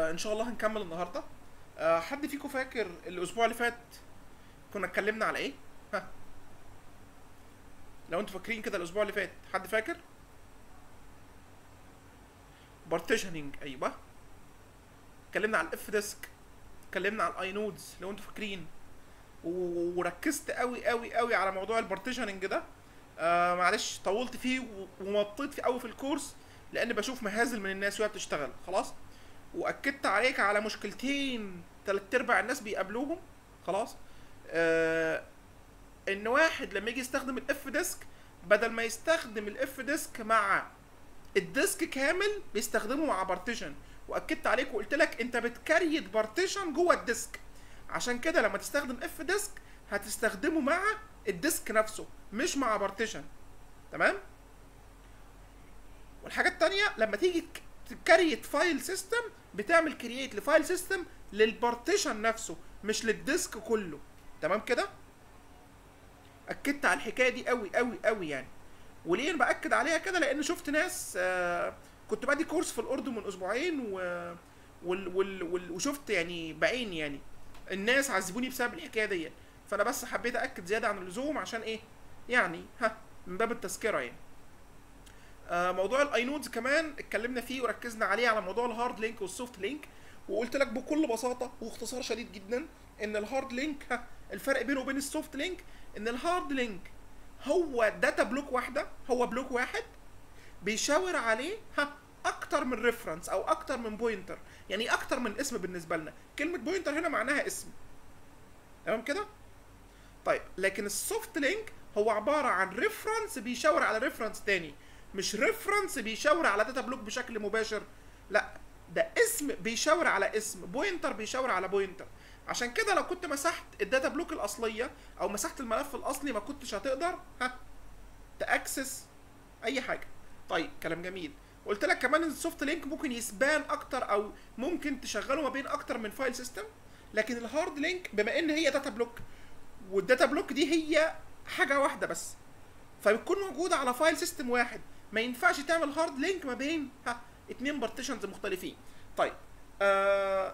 آه ان شاء الله هنكمل النهارده آه حد فيكم فاكر الاسبوع اللي فات كنا اتكلمنا على ايه ها لو انتوا فاكرين كده الاسبوع اللي فات حد فاكر بارتيشننج ايوه اتكلمنا على الاف ديسك اتكلمنا على الاي نودز لو انتوا فاكرين و- وركزت قوي قوي قوي على موضوع البارتيشننج ده آه معلش طولت فيه و- ومطيت فيه قوي في الكورس لان بشوف مهازل من الناس وهي بتشتغل خلاص واكدت عليك على مشكلتين تلات ارباع الناس بيقابلوهم خلاص آه ان واحد لما يجي يستخدم الاف ديسك بدل ما يستخدم الاف ديسك مع الديسك كامل بيستخدمه مع بارتيشن واكدت عليك وقلت لك انت بتكريت بارتيشن جوه الديسك عشان كده لما تستخدم اف ديسك هتستخدمه مع الديسك نفسه مش مع بارتيشن تمام والحاجه التانية لما تيجي ك- تكريت فايل سيستم بتعمل كرييت لفايل سيستم للبارتيشن نفسه مش للديسك كله تمام كده اكدت على الحكايه دي قوي قوي قوي يعني وليه انا باكد عليها كده لان شفت ناس آه كنت بادي كورس في الاردن من اسبوعين و وال وال وال وشفت يعني بعيني يعني الناس عذبوني بسبب الحكايه دي فانا بس حبيت اكد زياده عن اللزوم عشان ايه يعني ها من باب التذكره يعني آه موضوع الاي نودز كمان اتكلمنا فيه وركزنا عليه على موضوع الهارد لينك والسوفت لينك وقلت لك بكل بساطه واختصار شديد جدا ان الهارد لينك ها الفرق بينه وبين السوفت لينك ان الهارد لينك هو داتا بلوك واحده هو بلوك واحد بيشاور عليه ها اكتر من ريفرنس او اكتر من بوينتر يعني اكتر من اسم بالنسبه لنا كلمه بوينتر هنا معناها اسم تمام كده طيب لكن السوفت لينك هو عباره عن ريفرنس بيشاور على ريفرنس تاني مش ريفرنس بيشاور على داتا بلوك بشكل مباشر لا ده اسم بيشاور على اسم بوينتر بيشاور على بوينتر عشان كده لو كنت مسحت الداتا بلوك الاصليه او مسحت الملف الاصلي ما كنتش هتقدر ها تاكسس اي حاجه طيب كلام جميل قلت لك كمان ان السوفت لينك ممكن يسبان اكتر او ممكن تشغله ما بين اكتر من فايل سيستم لكن الهارد لينك بما ان هي داتا بلوك والداتا بلوك دي هي حاجه واحده بس فبتكون موجوده على فايل سيستم واحد ما ينفعش تعمل هارد لينك ما بين ها اتنين بارتيشنز مختلفين طيب آه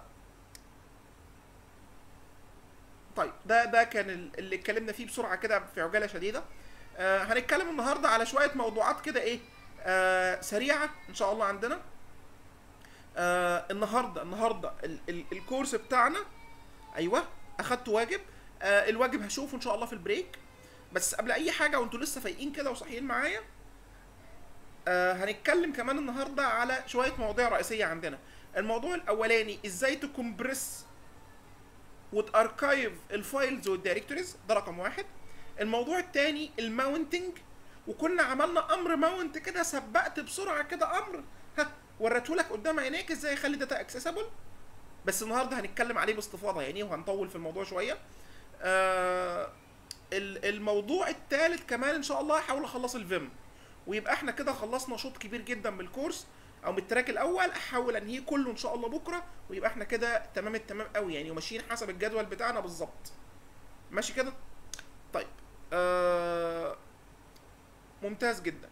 طيب ده ده كان ال- اللي اتكلمنا فيه بسرعه كده في عجاله شديده آه هنتكلم النهارده على شويه موضوعات كده ايه آه سريعه ان شاء الله عندنا آه النهارده النهارده ال ال الكورس بتاعنا ايوه اخدت واجب آه الواجب هشوفه ان شاء الله في البريك بس قبل اي حاجه وانتوا لسه فايقين كده وصاحيين معايا آه هنتكلم كمان النهارده على شويه مواضيع رئيسيه عندنا الموضوع الاولاني ازاي تكمبرس وتاركايف الفايلز والدايركتوريز ده رقم واحد الموضوع التاني الماونتنج وكنا عملنا امر ماونت كده سبقت بسرعه كده امر ها وريته لك قدام عينيك ازاي يخلي داتا اكسسبل بس النهارده هنتكلم عليه باستفاضه يعني وهنطول في الموضوع شويه آه ال- الموضوع الثالث كمان ان شاء الله هحاول اخلص الفيم ويبقى احنا كده خلصنا شوط كبير جدا من الكورس او من التراك الاول احاول انهيه كله ان شاء الله بكره ويبقى احنا كده تمام التمام قوي يعني وماشيين حسب الجدول بتاعنا بالظبط ماشي كده طيب آه ممتاز جدا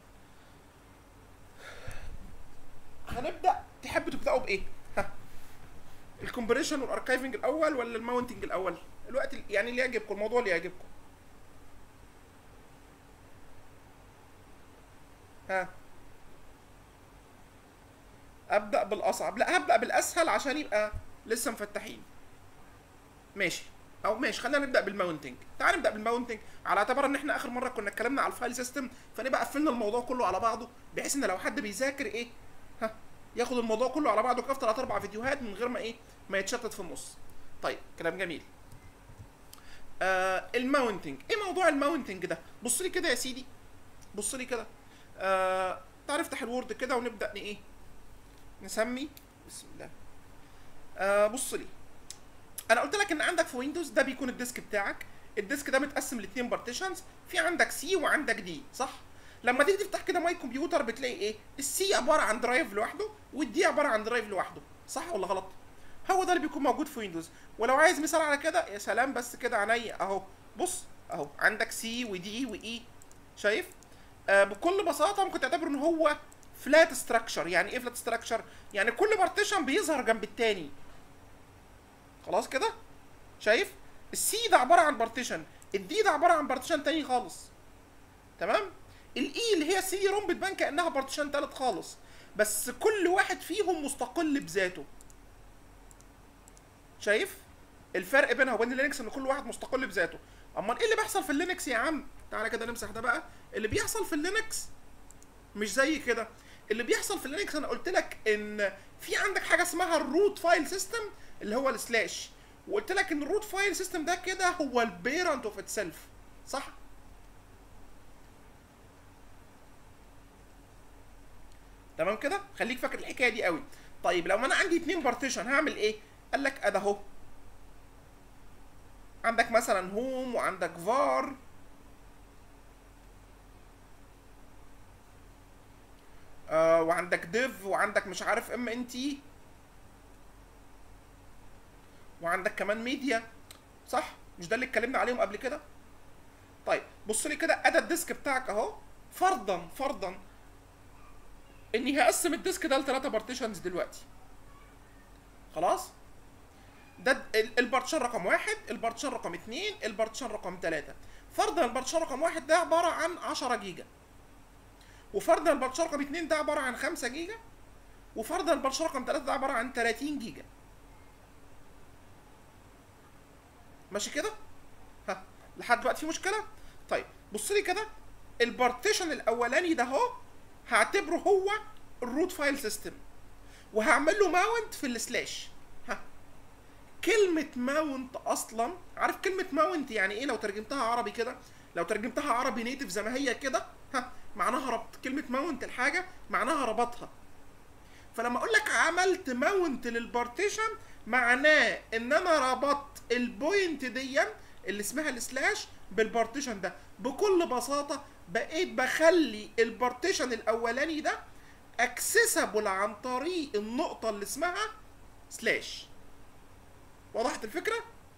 هنبدا تحبوا تبداوا بايه ها الكومبريشن والاركايفنج الاول ولا الماونتنج الاول الوقت ال- يعني اللي يعجبكم الموضوع اللي يعجبكم ها ابدا بالاصعب لا هبدا بالاسهل عشان يبقى لسه مفتحين ماشي او ماشي خلينا نبدا بالماونتنج تعال نبدا بالماونتنج على اعتبار ان احنا اخر مره كنا اتكلمنا على الفايل سيستم فنبقى قفلنا الموضوع كله على بعضه بحيث ان لو حد بيذاكر ايه ها ياخد الموضوع كله على بعضه كده في ثلاث اربع فيديوهات من غير ما ايه ما يتشتت في النص طيب كلام جميل آه الماونتنج ايه موضوع الماونتنج ده بص لي كده يا سيدي بص لي كده آه تعال افتح الوورد كده ونبدا ن- ايه نسمي بسم الله آه بص لي انا قلت لك ان عندك في ويندوز ده بيكون الديسك بتاعك الديسك ده متقسم لاثنين بارتيشنز في عندك سي وعندك دي صح لما تيجي تفتح كده ماي كمبيوتر بتلاقي ايه السي عباره عن درايف لوحده والدي عباره عن درايف لوحده صح ولا غلط هو ده اللي بيكون موجود في ويندوز ولو عايز مثال على كده يا سلام بس كده عينيا اهو بص اهو عندك سي ودي واي شايف آه بكل بساطه ممكن تعتبر ان هو فلات ستراكشر يعني ايه فلات ستراكشر يعني كل بارتيشن بيظهر جنب التاني خلاص كده شايف السي ده عباره عن بارتيشن الدي ده عباره عن بارتيشن تاني خالص تمام الاي اللي هي سي روم بتبان كانها بارتيشن تالت خالص بس كل واحد فيهم مستقل بذاته شايف الفرق بينها وبين اللينكس ان كل واحد مستقل بذاته امال ايه اللي بيحصل في اللينكس يا عم تعالى كده نمسح ده بقى اللي بيحصل في اللينكس مش زي كده اللي بيحصل في اللينكس انا قلت لك ان في عندك حاجه اسمها الروت فايل سيستم اللي هو السلاش وقلت لك ان الروت فايل سيستم ده كده هو البيرنت اوف اتسيلف صح تمام كده خليك فاكر الحكايه دي قوي طيب لو انا عندي اتنين بارتيشن هعمل ايه قال لك ادي اهو عندك مثلا هوم وعندك فار آه وعندك ديف وعندك مش عارف ام ان تي وعندك كمان ميديا صح مش ده اللي اتكلمنا عليهم قبل كده طيب بص لي كده ادى الديسك بتاعك اهو فرضا فرضا اني هقسم الديسك ده لثلاثه بارتيشنز دلوقتي خلاص ده ال- البارتيشن رقم واحد البارتيشن رقم اتنين البارتيشن رقم تلاتة فرضا البارتيشن رقم واحد ده عبارة عن 10 جيجا وفرضا البارتيشن رقم اتنين ده عبارة عن 5 جيجا وفرضا البارتيشن رقم تلاتة ده عبارة عن 30 جيجا ماشي كده؟ ها لحد دلوقتي في مشكلة؟ طيب بص لي كده البارتيشن الاولاني ده اهو هعتبره هو الروت فايل سيستم وهعمل له ماونت في السلاش ها كلمة ماونت أصلا عارف كلمة ماونت يعني إيه لو ترجمتها عربي كده لو ترجمتها عربي نيتف زي ما هي كده ها معناها ربط كلمة ماونت الحاجة معناها ربطها فلما أقول لك عملت ماونت للبارتيشن معناه إن أنا ربطت البوينت دي اللي اسمها السلاش بالبارتيشن ده بكل بساطة بقيت بخلي البارتيشن الأولاني ده اكسسبل عن طريق النقطة اللي اسمها سلاش وضحت الفكرة؟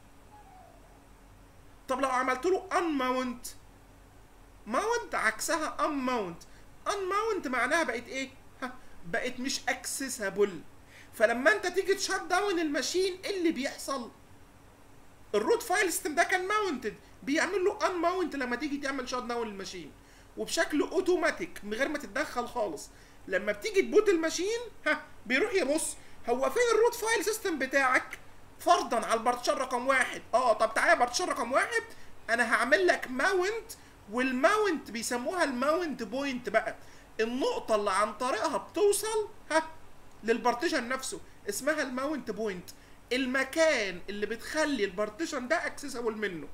طب لو عملت له unmount mount عكسها unmount unmount معناها بقت ايه؟ ها بقت مش accessible فلما انت تيجي تشات داون الماشين ايه اللي بيحصل؟ الروت فايل سيستم ده كان ماونتد بيعمل له ان ماونت لما تيجي تعمل شات داون للماشين وبشكل اوتوماتيك من غير ما تتدخل خالص لما بتيجي تبوت الماشين ها بيروح يبص هو فين الروت فايل سيستم بتاعك فرضا على البارتيشن رقم واحد اه طب تعالى بارتيشن رقم واحد انا هعمل لك ماونت والماونت بيسموها الماونت بوينت بقى النقطة اللي عن طريقها بتوصل ها للبارتيشن نفسه اسمها الماونت بوينت المكان اللي بتخلي البارتيشن ده اكسسبل منه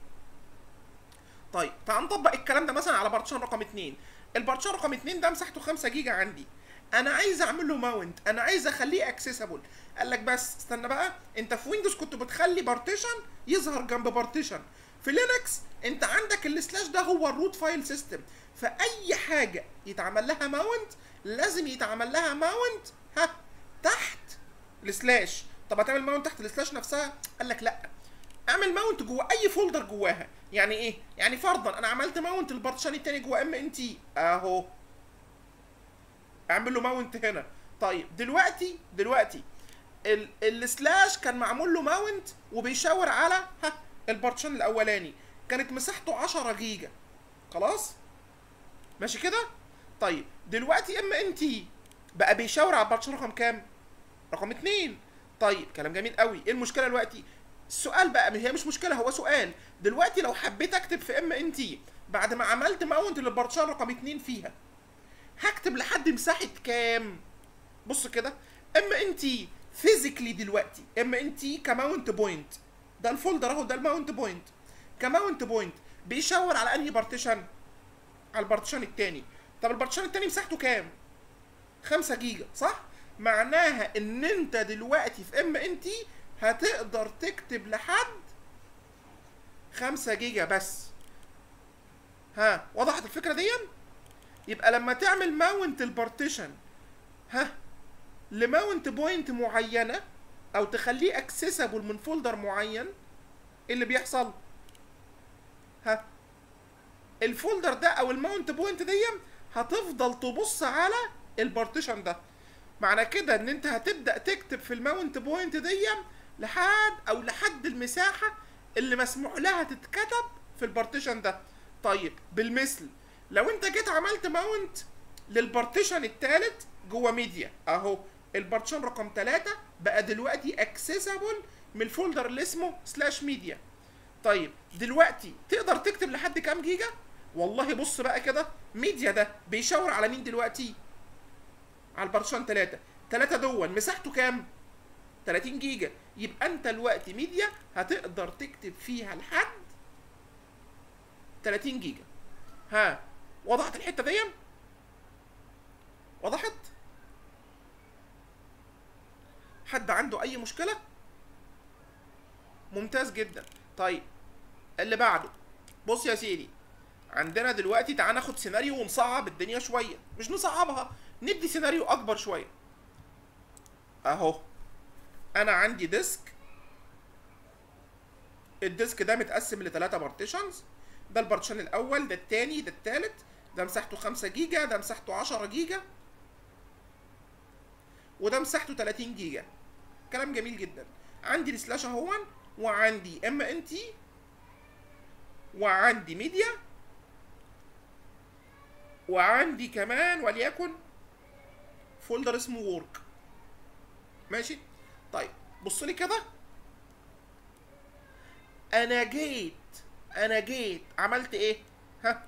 طيب تعال نطبق الكلام ده مثلا على بارتيشن رقم 2 البارتيشن رقم 2 ده مساحته 5 جيجا عندي انا عايز اعمل له ماونت انا عايز اخليه اكسسبل قال لك بس استنى بقى انت في ويندوز كنت بتخلي بارتيشن يظهر جنب بارتيشن في لينكس انت عندك السلاش ده هو الروت فايل سيستم فاي حاجه يتعمل لها ماونت لازم يتعمل لها ماونت ها تحت السلاش طب هتعمل ماونت تحت السلاش نفسها قال لك لا اعمل ماونت جوه اي فولدر جواها يعني ايه يعني فرضا انا عملت ماونت البارتيشن التاني جوه ام ان تي اهو اعمل له ماونت هنا طيب دلوقتي دلوقتي ال- السلاش كان معمول له ماونت وبيشاور على ها البارتيشن الاولاني كانت مساحته 10 جيجا خلاص ماشي كده طيب دلوقتي ام ان تي بقى بيشاور على البارتيشن رقم كام رقم اتنين طيب كلام جميل قوي ايه المشكله دلوقتي السؤال بقى هي مش مشكله هو سؤال دلوقتي لو حبيت اكتب في ام ان تي بعد ما عملت ماونت للبارتيشن رقم اتنين فيها هكتب لحد مساحه كام بص كده ام ان تي فيزيكلي دلوقتي ام ان تي كماونت بوينت ده الفولدر اهو ده الماونت بوينت كماونت بوينت بيشاور على انهي بارتيشن على البارتيشن التاني طب البارتيشن التاني مساحته كام 5 جيجا صح معناها ان انت دلوقتي في ام ان تي هتقدر تكتب لحد 5 جيجا بس ها وضحت الفكره دي يبقى لما تعمل ماونت البارتيشن ها لماونت بوينت معينه او تخليه اكسسبل من فولدر معين ايه اللي بيحصل ها الفولدر ده او الماونت بوينت دي هتفضل تبص على البارتيشن ده معنى كده ان انت هتبدا تكتب في الماونت بوينت دي لحد او لحد المساحه اللي مسموح لها تتكتب في البارتيشن ده طيب بالمثل لو انت جيت عملت ماونت للبارتيشن الثالث جوه ميديا اهو البارتيشن رقم 3 بقى دلوقتي اكسسبل من الفولدر اللي اسمه سلاش ميديا طيب دلوقتي تقدر تكتب لحد كام جيجا والله بص بقى كده ميديا ده بيشاور على مين دلوقتي على البارتيشن 3 3 دول مساحته كام 30 جيجا يبقى انت دلوقتي ميديا هتقدر تكتب فيها لحد 30 جيجا ها وضحت الحته دي وضحت حد عنده اي مشكله ممتاز جدا طيب اللي بعده بص يا سيدي عندنا دلوقتي تعال ناخد سيناريو ونصعب الدنيا شويه مش نصعبها ندي سيناريو اكبر شويه اهو انا عندي ديسك الديسك ده متقسم لثلاثة بارتيشنز ده البارتيشن الاول ده التاني ده التالت ده مساحته 5 جيجا ده مساحته 10 جيجا وده مساحته 30 جيجا كلام جميل جدا عندي السلاش اهون وعندي ام ان تي وعندي ميديا وعندي كمان وليكن فولدر اسمه وورك ماشي طيب بص لي كده انا جيت انا جيت عملت ايه ها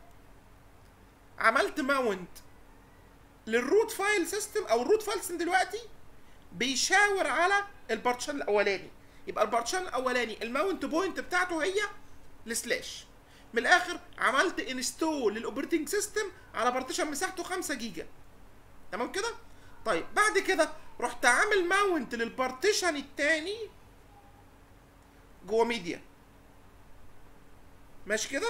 عملت ماونت للروت فايل سيستم او الروت فايل سيستم دلوقتي بيشاور على البارتيشن الاولاني يبقى البارتيشن الاولاني الماونت بوينت بتاعته هي السلاش من الاخر عملت انستول للاوبريتنج سيستم على بارتيشن مساحته 5 جيجا تمام كده طيب بعد كده رحت عامل ماونت للبارتيشن التاني جوه ميديا ماشي كده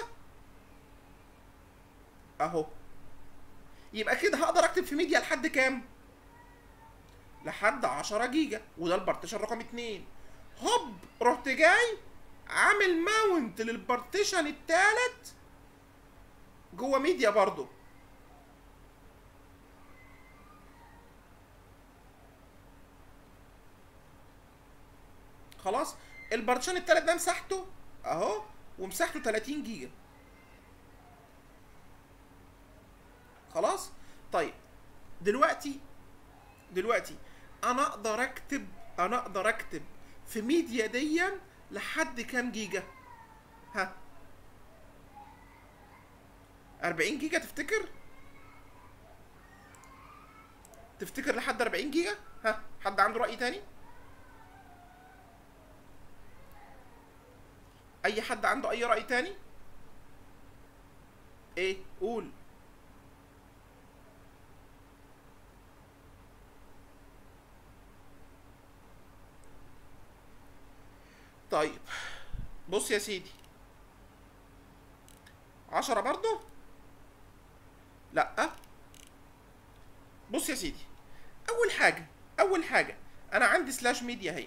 اهو يبقى كده هقدر اكتب في ميديا لحد كام لحد 10 جيجا وده البارتيشن رقم 2 هوب رحت جاي عامل ماونت للبارتيشن التالت جوه ميديا برضو خلاص البارتيشن التالت ده مساحته اهو ومساحته 30 جيجا خلاص طيب دلوقتي دلوقتي انا اقدر اكتب انا اقدر اكتب في ميديا ديا لحد كام جيجا ها 40 جيجا تفتكر تفتكر لحد 40 جيجا ها حد عنده رأي تاني اي حد عنده اي رأي تاني ايه قول طيب بص يا سيدي عشرة برضو لا بص يا سيدي اول حاجة اول حاجة انا عندي سلاش ميديا هي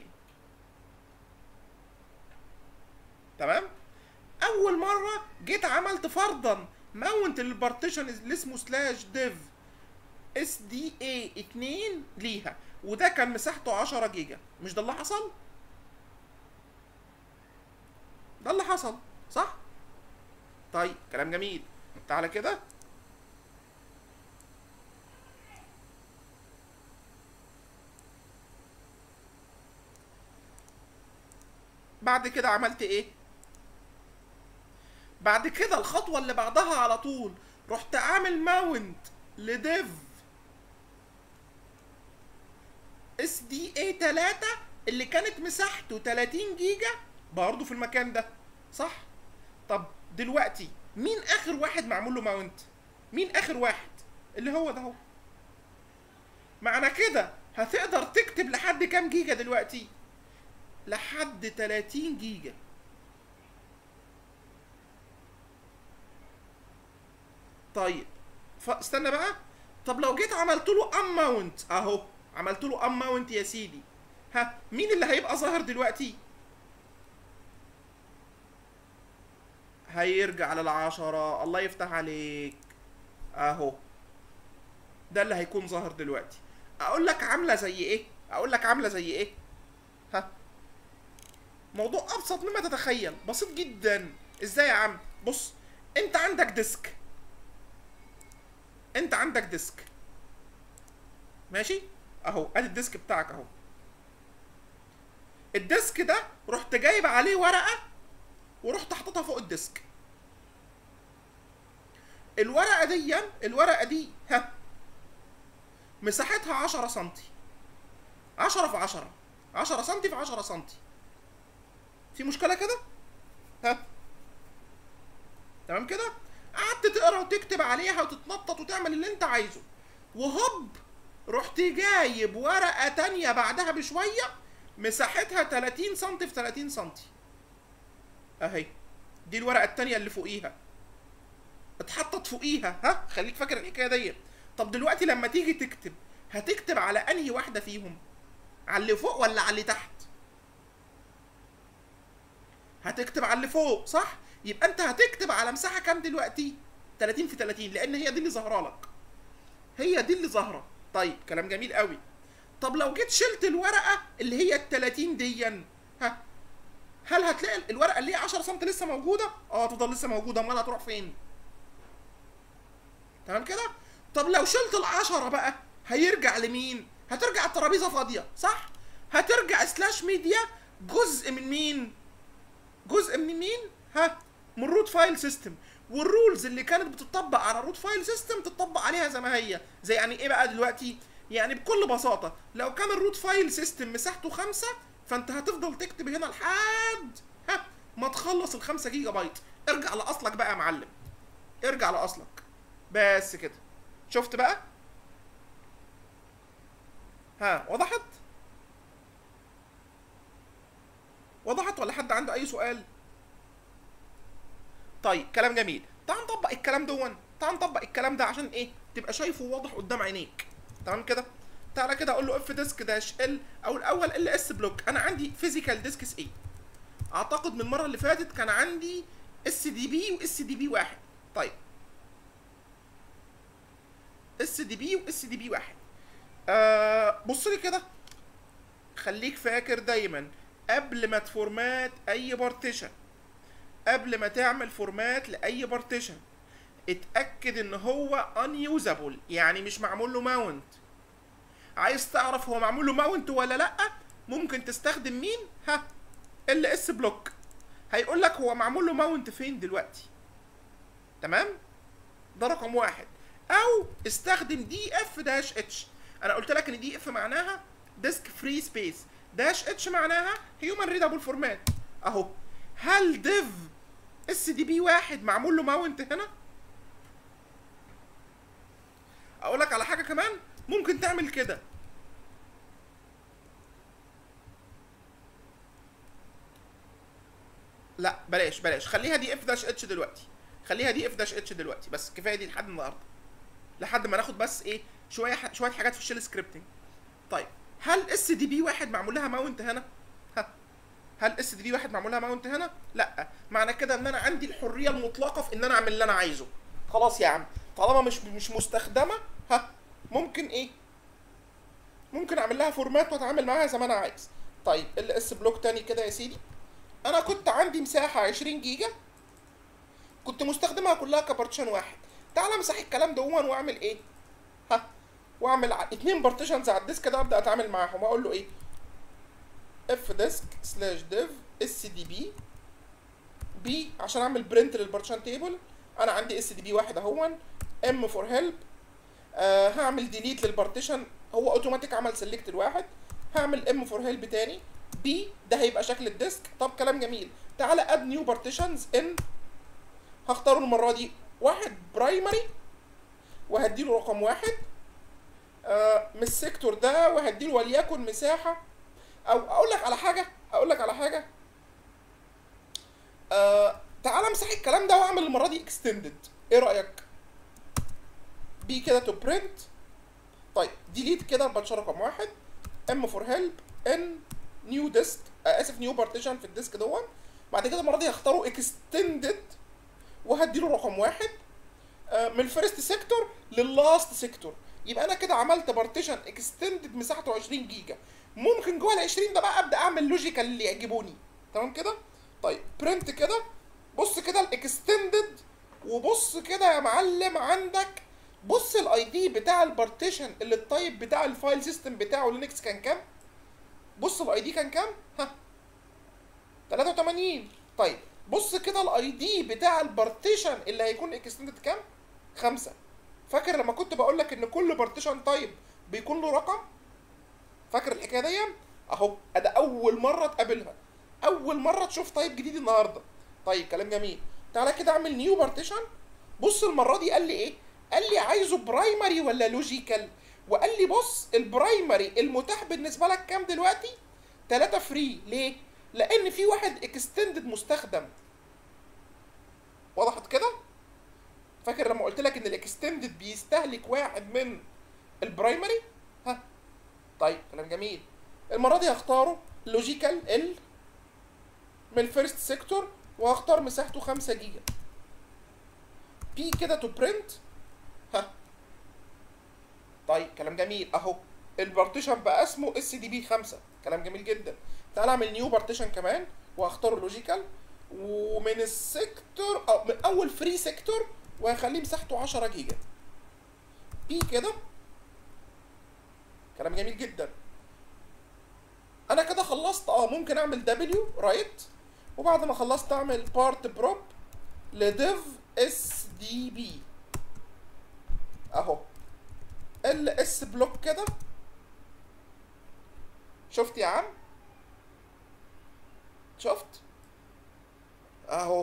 تمام اول مرة جيت عملت فرضا ماونت للبارتيشن اللي اسمه سلاش ديف اس دي اي 2 ليها وده كان مساحته 10 جيجا مش ده اللي حصل ده اللي حصل صح طيب كلام جميل تعالى كده بعد كده عملت ايه بعد كده الخطوة اللي بعدها على طول رحت عامل ماونت لديف اس دي اي 3 اللي كانت مساحته 30 جيجا برضه في المكان ده صح طب دلوقتي مين اخر واحد معمول له ماونت مين اخر واحد اللي هو ده هو معنى كده هتقدر تكتب لحد كام جيجا دلوقتي لحد 30 جيجا طيب فاستنى بقى طب لو جيت عملت له ام ماونت اهو عملت له ام ماونت يا سيدي ها مين اللي هيبقى ظاهر دلوقتي هيرجع للعشرة الله يفتح عليك اهو ده اللي هيكون ظاهر دلوقتي اقول لك عامله زي ايه اقول لك عامله زي ايه ها موضوع ابسط مما تتخيل بسيط جدا ازاي يا عم بص انت عندك ديسك انت عندك ديسك ماشي اهو ادي الديسك بتاعك اهو الديسك ده رحت جايب عليه ورقه ورحت حاططها فوق الديسك الورقه دي الورقه دي ها مساحتها 10 سم 10 في 10 10 سم في 10 سم في مشكله كده ها تمام كده قعدت تقرا وتكتب عليها وتتنطط وتعمل اللي انت عايزه وهوب رحت جايب ورقه تانية بعدها بشويه مساحتها 30 سم في 30 سم اهي دي الورقه التانية اللي فوقيها اتحطت فوقيها ها خليك فاكر الحكايه دي طب دلوقتي لما تيجي تكتب هتكتب على انهي واحده فيهم على اللي فوق ولا على اللي تحت هتكتب على اللي فوق صح يبقى انت هتكتب على مساحه كام دلوقتي 30 في 30 لان هي دي اللي ظاهره لك هي دي اللي ظاهره طيب كلام جميل قوي طب لو جيت شلت الورقه اللي هي ال 30 دي ها هل هتلاقي الورقه اللي هي 10 سم لسه موجوده اه تفضل لسه موجوده امال هتروح فين تمام كده طب لو شلت العشرة بقى هيرجع لمين هترجع الترابيزه فاضيه صح هترجع سلاش ميديا جزء من مين جزء من مين ها من روت فايل سيستم والرولز اللي كانت بتطبق على الروت فايل سيستم تطبق عليها زي ما هي زي يعني ايه بقى دلوقتي يعني بكل بساطه لو كان الروت فايل سيستم مساحته خمسة فانت هتفضل تكتب هنا لحد ها ما تخلص ال 5 جيجا بايت ارجع لاصلك بقى يا معلم ارجع لاصلك بس كده شفت بقى ها وضحت وضحت ولا حد عنده اي سؤال طيب كلام جميل تعال نطبق الكلام دون تعال نطبق الكلام ده عشان ايه تبقى شايفه واضح قدام عينيك تمام كده تعالى كده اقول له اف ديسك داش ال او الاول ال اس بلوك انا عندي فيزيكال ديسكس ايه اعتقد من المره اللي فاتت كان عندي اس دي بي واس دي بي واحد طيب اس دي بي واس دي بي واحد آه بص لي كده خليك فاكر دايما قبل ما تفورمات اي بارتيشن قبل ما تعمل فورمات لاي بارتيشن اتاكد ان هو unusable يعني مش معمول له ماونت عايز تعرف هو معمول له ماونت ولا لا ممكن تستخدم مين ها ال اس بلوك هيقول لك هو معمول له ماونت فين دلوقتي تمام ده رقم واحد او استخدم دي اف داش اتش انا قلت لك ان دي اف معناها ديسك فري سبيس داش اتش معناها هيومن ريدابل فورمات اهو هل ديف اس دي بي واحد معمول له ماونت هنا اقول لك على حاجه كمان ممكن تعمل كده لا بلاش بلاش خليها دي اف داش اتش دلوقتي خليها دي اف داش اتش دلوقتي بس كفايه دي لحد النهارده لحد ما ناخد بس ايه شويه ح... شويه حاجات في الشيل سكريبتنج طيب هل اس دي بي واحد معمول لها ماونت هنا ها هل اس دي بي واحد معمول لها ماونت هنا لا معنى كده ان انا عندي الحريه المطلقه في ان انا اعمل اللي انا عايزه خلاص يا عم طالما مش مش مستخدمه ها ممكن ايه ممكن اعمل لها فورمات واتعامل معاها زي ما انا عايز طيب ال اس بلوك تاني كده يا سيدي انا كنت عندي مساحه 20 جيجا كنت مستخدمها كلها كبارتيشن واحد تعال امسح الكلام ده واعمل ايه ها واعمل ع- اتنين بارتيشنز على الديسك ده ابدا اتعامل معاهم واقول له ايه اف ديسك سلاش ديف اس دي بي بي عشان اعمل برنت للبارتيشن تيبل انا عندي اس دي بي واحد اهون ام فور هيلب آه هعمل ديليت للبارتيشن هو اوتوماتيك عمل سيلكت الواحد هعمل ام فور هيلب تاني بي ده هيبقى شكل الديسك طب كلام جميل تعالى اد نيو بارتيشنز ان هختار المره دي واحد برايمري وهديله رقم واحد آه من السيكتور ده وهديله وليكن مساحه او اقول لك على حاجه اقول لك على حاجه آه تعال امسح الكلام ده واعمل المره دي اكستندد ايه رايك بي كده تو برنت طيب ديليت كده بنشر رقم واحد ام فور هيلب ان نيو ديسك اسف نيو بارتيشن في الديسك دون بعد كده المره دي هختاره اكستندد وهديله رقم واحد آه، من الفيرست سيكتور لللاست سيكتور يبقى انا كده عملت بارتيشن اكستندد مساحته 20 جيجا ممكن جوه ال 20 ده بقى ابدا اعمل لوجيكال اللي يعجبوني تمام كده طيب برنت كده بص كده الاكستندد وبص كده يا معلم عندك بص الاي دي بتاع البارتيشن اللي التايب بتاع الفايل سيستم بتاعه لينكس كان كام بص الاي دي كان كام ها 83 طيب بص كده الاي دي بتاع البارتيشن اللي هيكون اكستندد كام خمسة فاكر لما كنت بقول لك ان كل بارتيشن تايب بيكون له رقم فاكر الحكايه دي اهو ده اول مره تقابلها اول مره تشوف تايب جديد النهارده طيب كلام جميل تعالى كده اعمل نيو بارتيشن بص المره دي قال لي ايه قال لي عايزه برايمري ولا لوجيكال وقال لي بص البرايمري المتاح بالنسبه لك كام دلوقتي 3 فري ليه لان في واحد اكستندد مستخدم وضحت كده فاكر لما قلت لك ان الاكستندد بيستهلك واحد من البرايمري ها طيب كلام جميل المره دي هختاره لوجيكال ال من الفيرست سيكتور وهختار مساحته 5 جيجا بي كده تو برنت ها طيب كلام جميل اهو البارتيشن بقى اسمه اس دي بي 5 كلام جميل جدا تعال اعمل نيو بارتيشن كمان واختار لوجيكال ومن السيكتور او من اول فري سيكتور وهخليه مساحته 10 جيجا بي كده كلام جميل جدا انا كده خلصت اه ممكن اعمل دبليو رايت وبعد ما خلصت اعمل بارت بروب لديف اس دي بي اهو ال اس بلوك كده شفت يا عم شفت اهو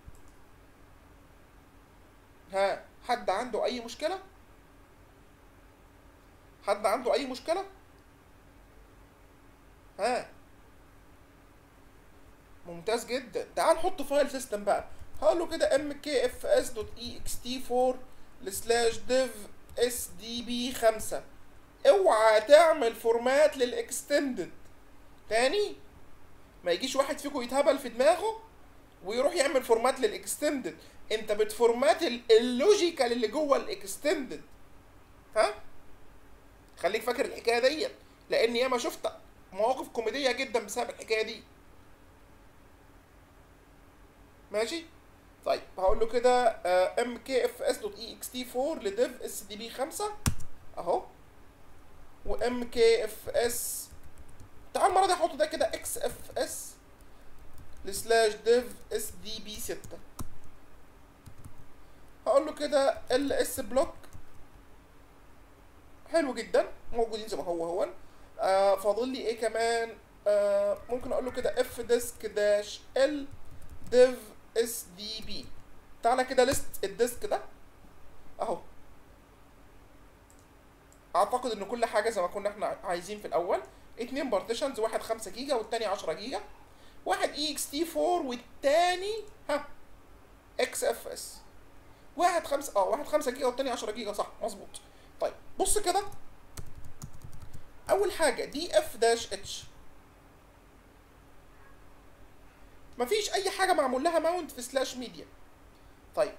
ها حد عنده اي مشكله حد عنده اي مشكله ها ممتاز جدا تعال نحط فايل سيستم بقى هقول له كده mkfs.ext4 سلاش div sdb 5 اوعى تعمل فورمات للاكستندد تاني ما يجيش واحد فيكم يتهبل في دماغه ويروح يعمل فورمات للاكستندد انت بتفورمات اللوجيكال اللي جوه الاكستندد ها خليك فاكر الحكايه ديت لان ياما شفت مواقف كوميديه جدا بسبب الحكايه دي ماشي طيب هقول له كده mkfs.ext4 لديف اس دي بي 5 اهو و mkfs تعال المره دي احط ده كده xfs سلاش ديف اس دي بي 6 هقول له كده ال اس بلوك حلو جدا موجودين زي ما هو هو آه فاضل لي ايه كمان آه ممكن اقول له كده اف ديسك داش ال ديف اس دي بي تعالى كده ليست الديسك ده اهو اعتقد ان كل حاجه زي ما كنا احنا عايزين في الاول اتنين بارتيشنز واحد 5 جيجا والتاني 10 جيجا واحد اي اكس تي 4 والتاني ها اكس اف اس واحد خمسة اه واحد 5 جيجا والتاني 10 جيجا صح مظبوط طيب بص كده اول حاجه دي اف داش اتش مفيش اي حاجه معمول لها ماونت في سلاش ميديا طيب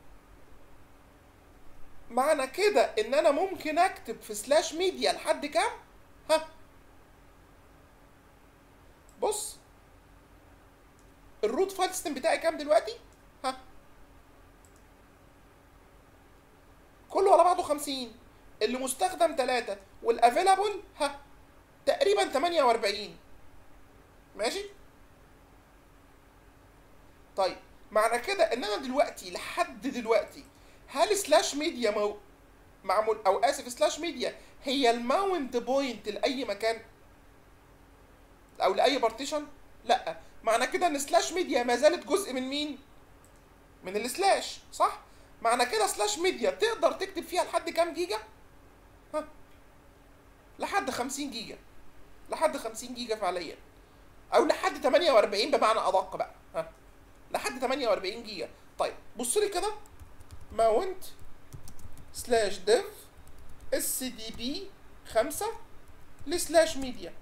معنى كده ان انا ممكن اكتب في سلاش ميديا لحد كام ها بص الروت فايل سيستم بتاعي كام دلوقتي ها كله على بعضه 50 اللي مستخدم 3 والافيلابل ها تقريبا 48 ماشي طيب معنى كده ان انا دلوقتي لحد دلوقتي هل سلاش ميديا مو... معمول او اسف سلاش ميديا هي الماونت بوينت لاي مكان او لاي بارتيشن لا معنى كده ان سلاش ميديا ما زالت جزء من مين من السلاش صح معنى كده سلاش ميديا تقدر تكتب فيها لحد كام جيجا ها لحد 50 جيجا لحد 50 جيجا فعليا او لحد 48 بمعنى ادق بقى ها لحد 48 جيجا طيب بص لي كده ماونت سلاش ديف اس دي بي 5 لسلاش ميديا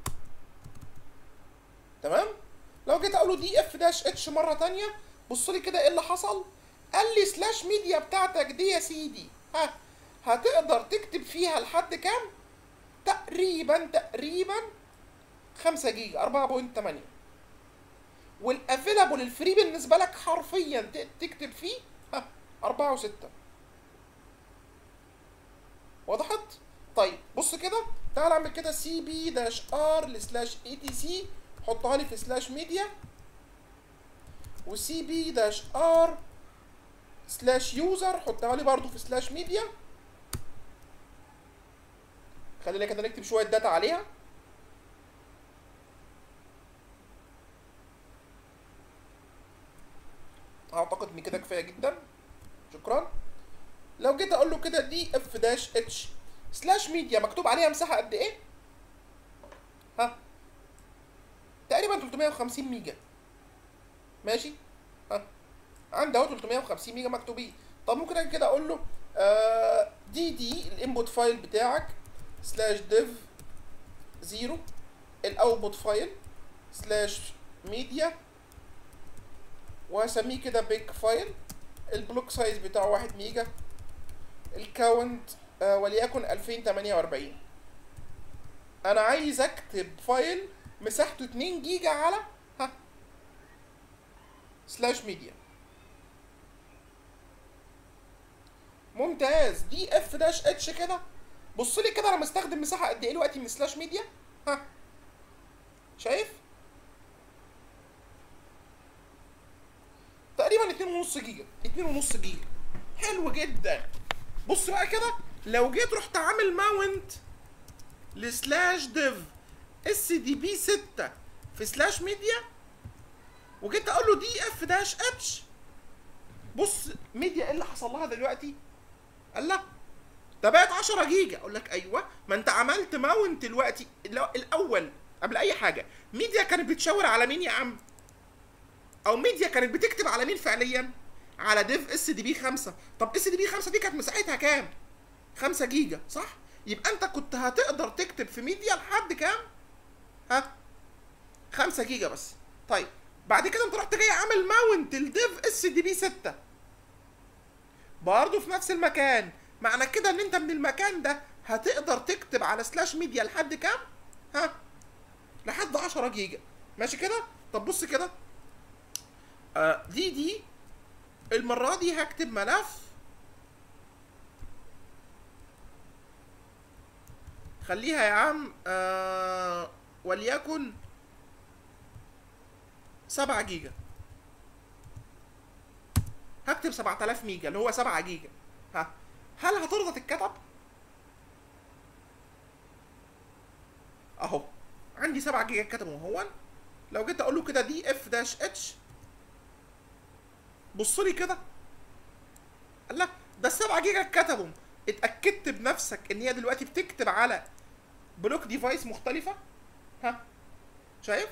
تمام لو جيت اقول له دي اف داش اتش مره تانية بص لي كده ايه اللي حصل قال لي سلاش ميديا بتاعتك دي يا سيدي ها هتقدر تكتب فيها لحد كام تقريبا تقريبا 5 جيجا 4.8 والافيلابل الفري بالنسبه لك حرفيا ت- تكتب فيه ها 4 و6 وضحت طيب بص كده تعال اعمل كده سي بي داش ار سلاش اي تي سي حطها لي في سلاش ميديا وسي بي داش ار سلاش يوزر حطها لي برضو في سلاش ميديا خلينا كده نكتب شويه داتا عليها اعتقد ان كده كفايه جدا شكرا لو جيت اقول له كده دي اف داش اتش سلاش ميديا مكتوب عليها مساحه قد ايه ها تقريبا 350 ميجا ماشي ها عندي اهو 350 ميجا مكتوبين طب ممكن اجي كده اقول له آه دي دي الانبوت فايل بتاعك سلاش ديف زيرو الاوتبوت فايل سلاش ميديا وهسميه كده بيج فايل البلوك سايز بتاعه 1 ميجا الكاونت آه وليكن 2048 انا عايز اكتب فايل مساحته 2 جيجا على ها سلاش ميديا ممتاز دي اف داش اتش كده بص لي كده انا مستخدم مساحه قد ايه دلوقتي من سلاش ميديا ها شايف تقريبا 2.5 جيجا 2.5 جيجا حلو جدا بص بقى كده لو جيت رحت عامل ماونت لسلاش ديف اس دي بي 6 في سلاش ميديا وجيت اقول له دي اف داش اتش بص ميديا ايه اللي حصل لها دلوقتي قال لا ده بقت 10 جيجا اقول لك ايوه ما انت عملت ماونت دلوقتي الأ- الاول قبل اي حاجه ميديا كانت بتشاور على مين يا عم او ميديا كانت بتكتب على مين فعليا على ديف اس دي بي 5 طب اس دي بي 5 دي كانت مساحتها كام 5 جيجا صح يبقى انت كنت هتقدر تكتب في ميديا لحد كام ها 5 جيجا بس طيب بعد كده انت رحت جاي عامل ماونت الديف اس دي بي 6 برضه في نفس المكان معنى كده ان انت من المكان ده هتقدر تكتب على سلاش ميديا لحد كام ها لحد 10 جيجا ماشي كده طب بص كده آه دي دي المرة دي هكتب ملف خليها يا عم آه وليكن سبعة جيجا هكتب سبعة آلاف ميجا اللي هو سبعة جيجا ها هل هترضى تتكتب؟ اهو عندي سبعة جيجا اتكتبوا اهو لو جيت اقول له كده دي اف داش اتش بص لي كده قال لا ده السبعة جيجا اتكتبوا اتاكدت بنفسك ان هي دلوقتي بتكتب على بلوك ديفايس مختلفه ها شايف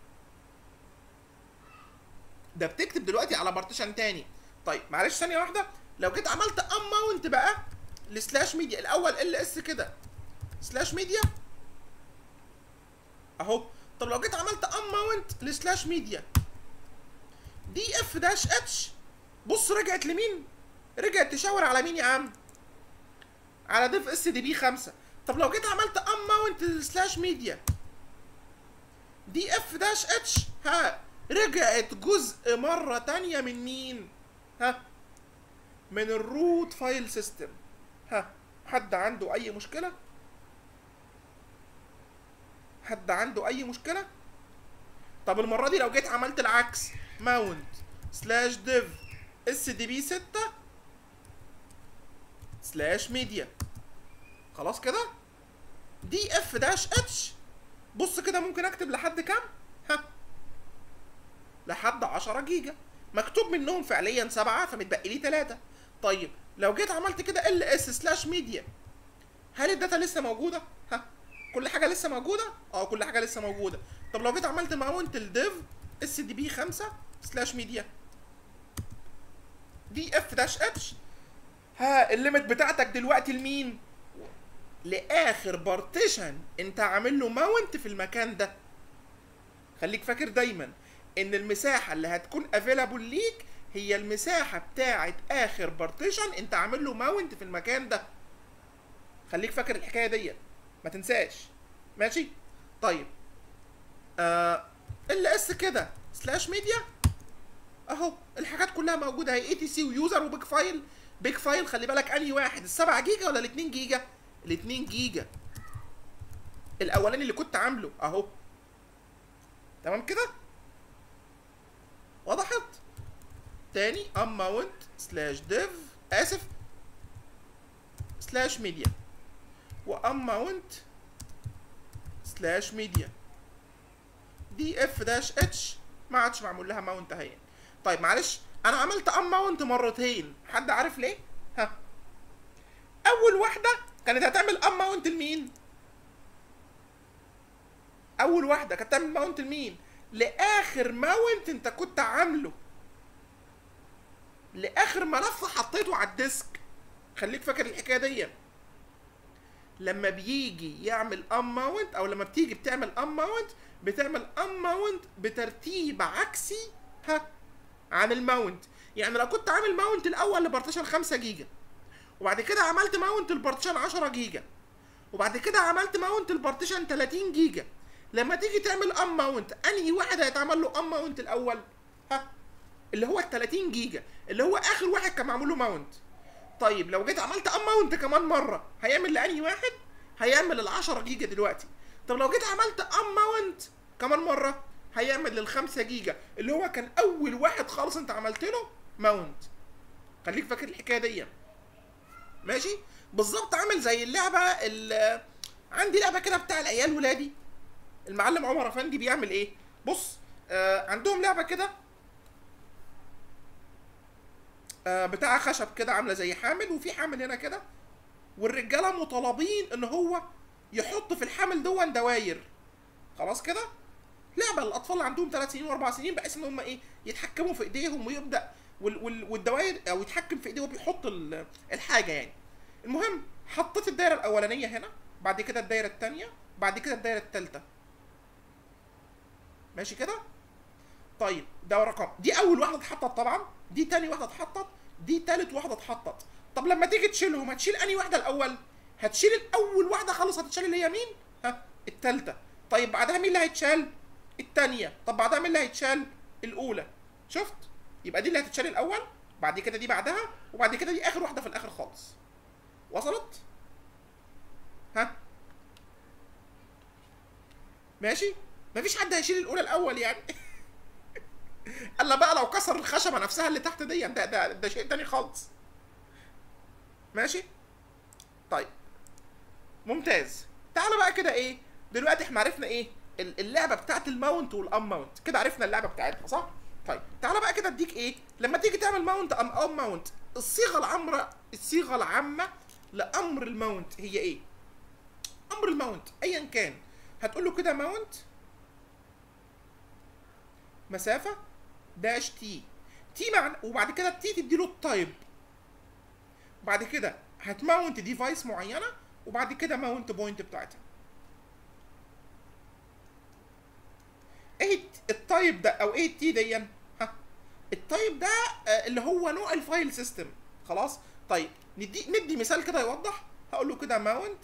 ده بتكتب دلوقتي على بارتيشن تاني طيب معلش ثانيه واحده لو جيت عملت ام ماونت بقى لسلاش ميديا الاول ال اس كده سلاش ميديا اهو طب لو جيت عملت ام ماونت لسلاش ميديا دي اف داش اتش بص رجعت لمين رجعت تشاور على مين يا عم على ديف اس دي بي 5 طب لو جيت عملت ام ماونت سلاش ميديا دي اف داش اتش ها رجعت جزء مرة تانية من مين ها من الروت فايل سيستم ها حد عنده اي مشكلة حد عنده اي مشكلة طب المرة دي لو جيت عملت العكس ماونت سلاش ديف اس دي بي 6 سلاش ميديا خلاص كده دي اف داش اتش بص كده ممكن اكتب لحد كام ها لحد 10 جيجا مكتوب منهم فعليا سبعة فمتبقي لي ثلاثة طيب لو جيت عملت كده ال اس سلاش ميديا هل الداتا لسه موجودة؟ ها كل حاجة لسه موجودة؟ اه كل حاجة لسه موجودة طب لو جيت عملت ماونت الديف اس دي بي 5 سلاش ميديا دي اف داش اتش ها الليمت بتاعتك دلوقتي لمين؟ لاخر بارتيشن انت عامل له ماونت في المكان ده خليك فاكر دايما ان المساحه اللي هتكون افيلابل ليك هي المساحه بتاعه اخر بارتيشن انت عامل له ماونت في المكان ده خليك فاكر الحكايه ديت ما تنساش ماشي طيب آه ال اس كده سلاش ميديا اهو الحاجات كلها موجوده اهي اي تي سي ويوزر وبيج فايل بيج فايل خلي بالك انهي واحد السبعة جيجا ولا الاتنين جيجا الاتنين جيجا الاولاني اللي كنت عامله اهو تمام كده وضحت تاني اماونت سلاش ديف اسف سلاش ميديا واماونت سلاش ميديا دي اف داش اتش ما عادش معمول لها ماونت اهي طيب معلش انا عملت ام ماونت مرتين حد عارف ليه ها اول واحده كانت هتعمل ام ماونت لمين اول واحده كانت تعمل ماونت لمين لاخر ماونت انت كنت عامله لاخر ملف حطيته على الديسك خليك فاكر الحكايه دي لما بيجي يعمل ام ماونت او لما بتيجي بتعمل ام ماونت بتعمل ام ماونت بترتيب عكسي ها عن الماونت يعني لو كنت عامل ماونت الاول لبارتيشن 5 جيجا وبعد كده عملت ماونت البارتيشن 10 جيجا وبعد كده عملت ماونت البارتيشن 30 جيجا لما تيجي تعمل ام ماونت انهي واحد هيتعمل له ام ماونت الاول ها اللي هو ال 30 جيجا اللي هو اخر واحد كان معمول له ماونت طيب لو جيت عملت ام ماونت كمان مره هيعمل لانهي واحد هيعمل ال 10 جيجا دلوقتي طب لو جيت عملت ام ماونت كمان مره هيعمل لل 5 جيجا اللي هو كان اول واحد خالص انت عملت له ماونت خليك فاكر الحكايه دي ماشي بالظبط عامل زي اللعبه اللي عندي لعبه كده بتاع العيال ولادي المعلم عمر افندي بيعمل ايه بص آه عندهم لعبه كده آه بتاع خشب كده عامله زي حامل وفي حامل هنا كده والرجاله مطالبين ان هو يحط في الحامل دون دواير خلاص كده لعبه الاطفال اللي عندهم 3 سنين واربع سنين بحيث ان هم ايه يتحكموا في ايديهم ويبدا وال وال والدواير او يتحكم في ايديه وبيحط ال- الحاجه يعني المهم حطيت الدايره الاولانيه هنا بعد كده الدايره الثانيه بعد كده الدايره الثالثه ماشي كده طيب ده رقم دي اول واحده اتحطت طبعا دي تاني واحده اتحطت دي تالت واحده اتحطت طب لما تيجي تشيلهم هتشيل انهي واحده الاول هتشيل الاول واحده خالص هتتشال اللي هي مين ها التالتة طيب بعدها مين اللي هيتشال التانية طب بعدها مين اللي هيتشال الاولى شفت يبقى دي اللي هتتشال الاول بعد كده دي بعدها وبعد كده دي اخر واحده في الاخر خالص وصلت ها ماشي مفيش حد هيشيل الاولى الاول يعني الا بقى لو كسر الخشبه نفسها اللي تحت دي ده ده ده شيء تاني خالص ماشي طيب ممتاز تعالى بقى كده ايه دلوقتي احنا عرفنا ايه ال- اللعبه بتاعت الماونت والام ماونت كده عرفنا اللعبه بتاعتها صح طيب تعالى بقى كده اديك ايه لما تيجي تعمل ماونت ام ام ماونت الصيغه العامه الصيغه العامه لامر الماونت هي ايه امر الماونت ايا كان هتقول له كده ماونت مسافه داش تي تي مع وبعد كده التي تديله التايب بعد كده هتماونت ديفايس معينه وبعد كده ماونت بوينت بتاعتها ايه الت- التايب ده او ايه التي دي ها التايب ده آه، اللي هو نوع الفايل سيستم خلاص طيب ندي ندي مثال كده يوضح هقول له كده ماونت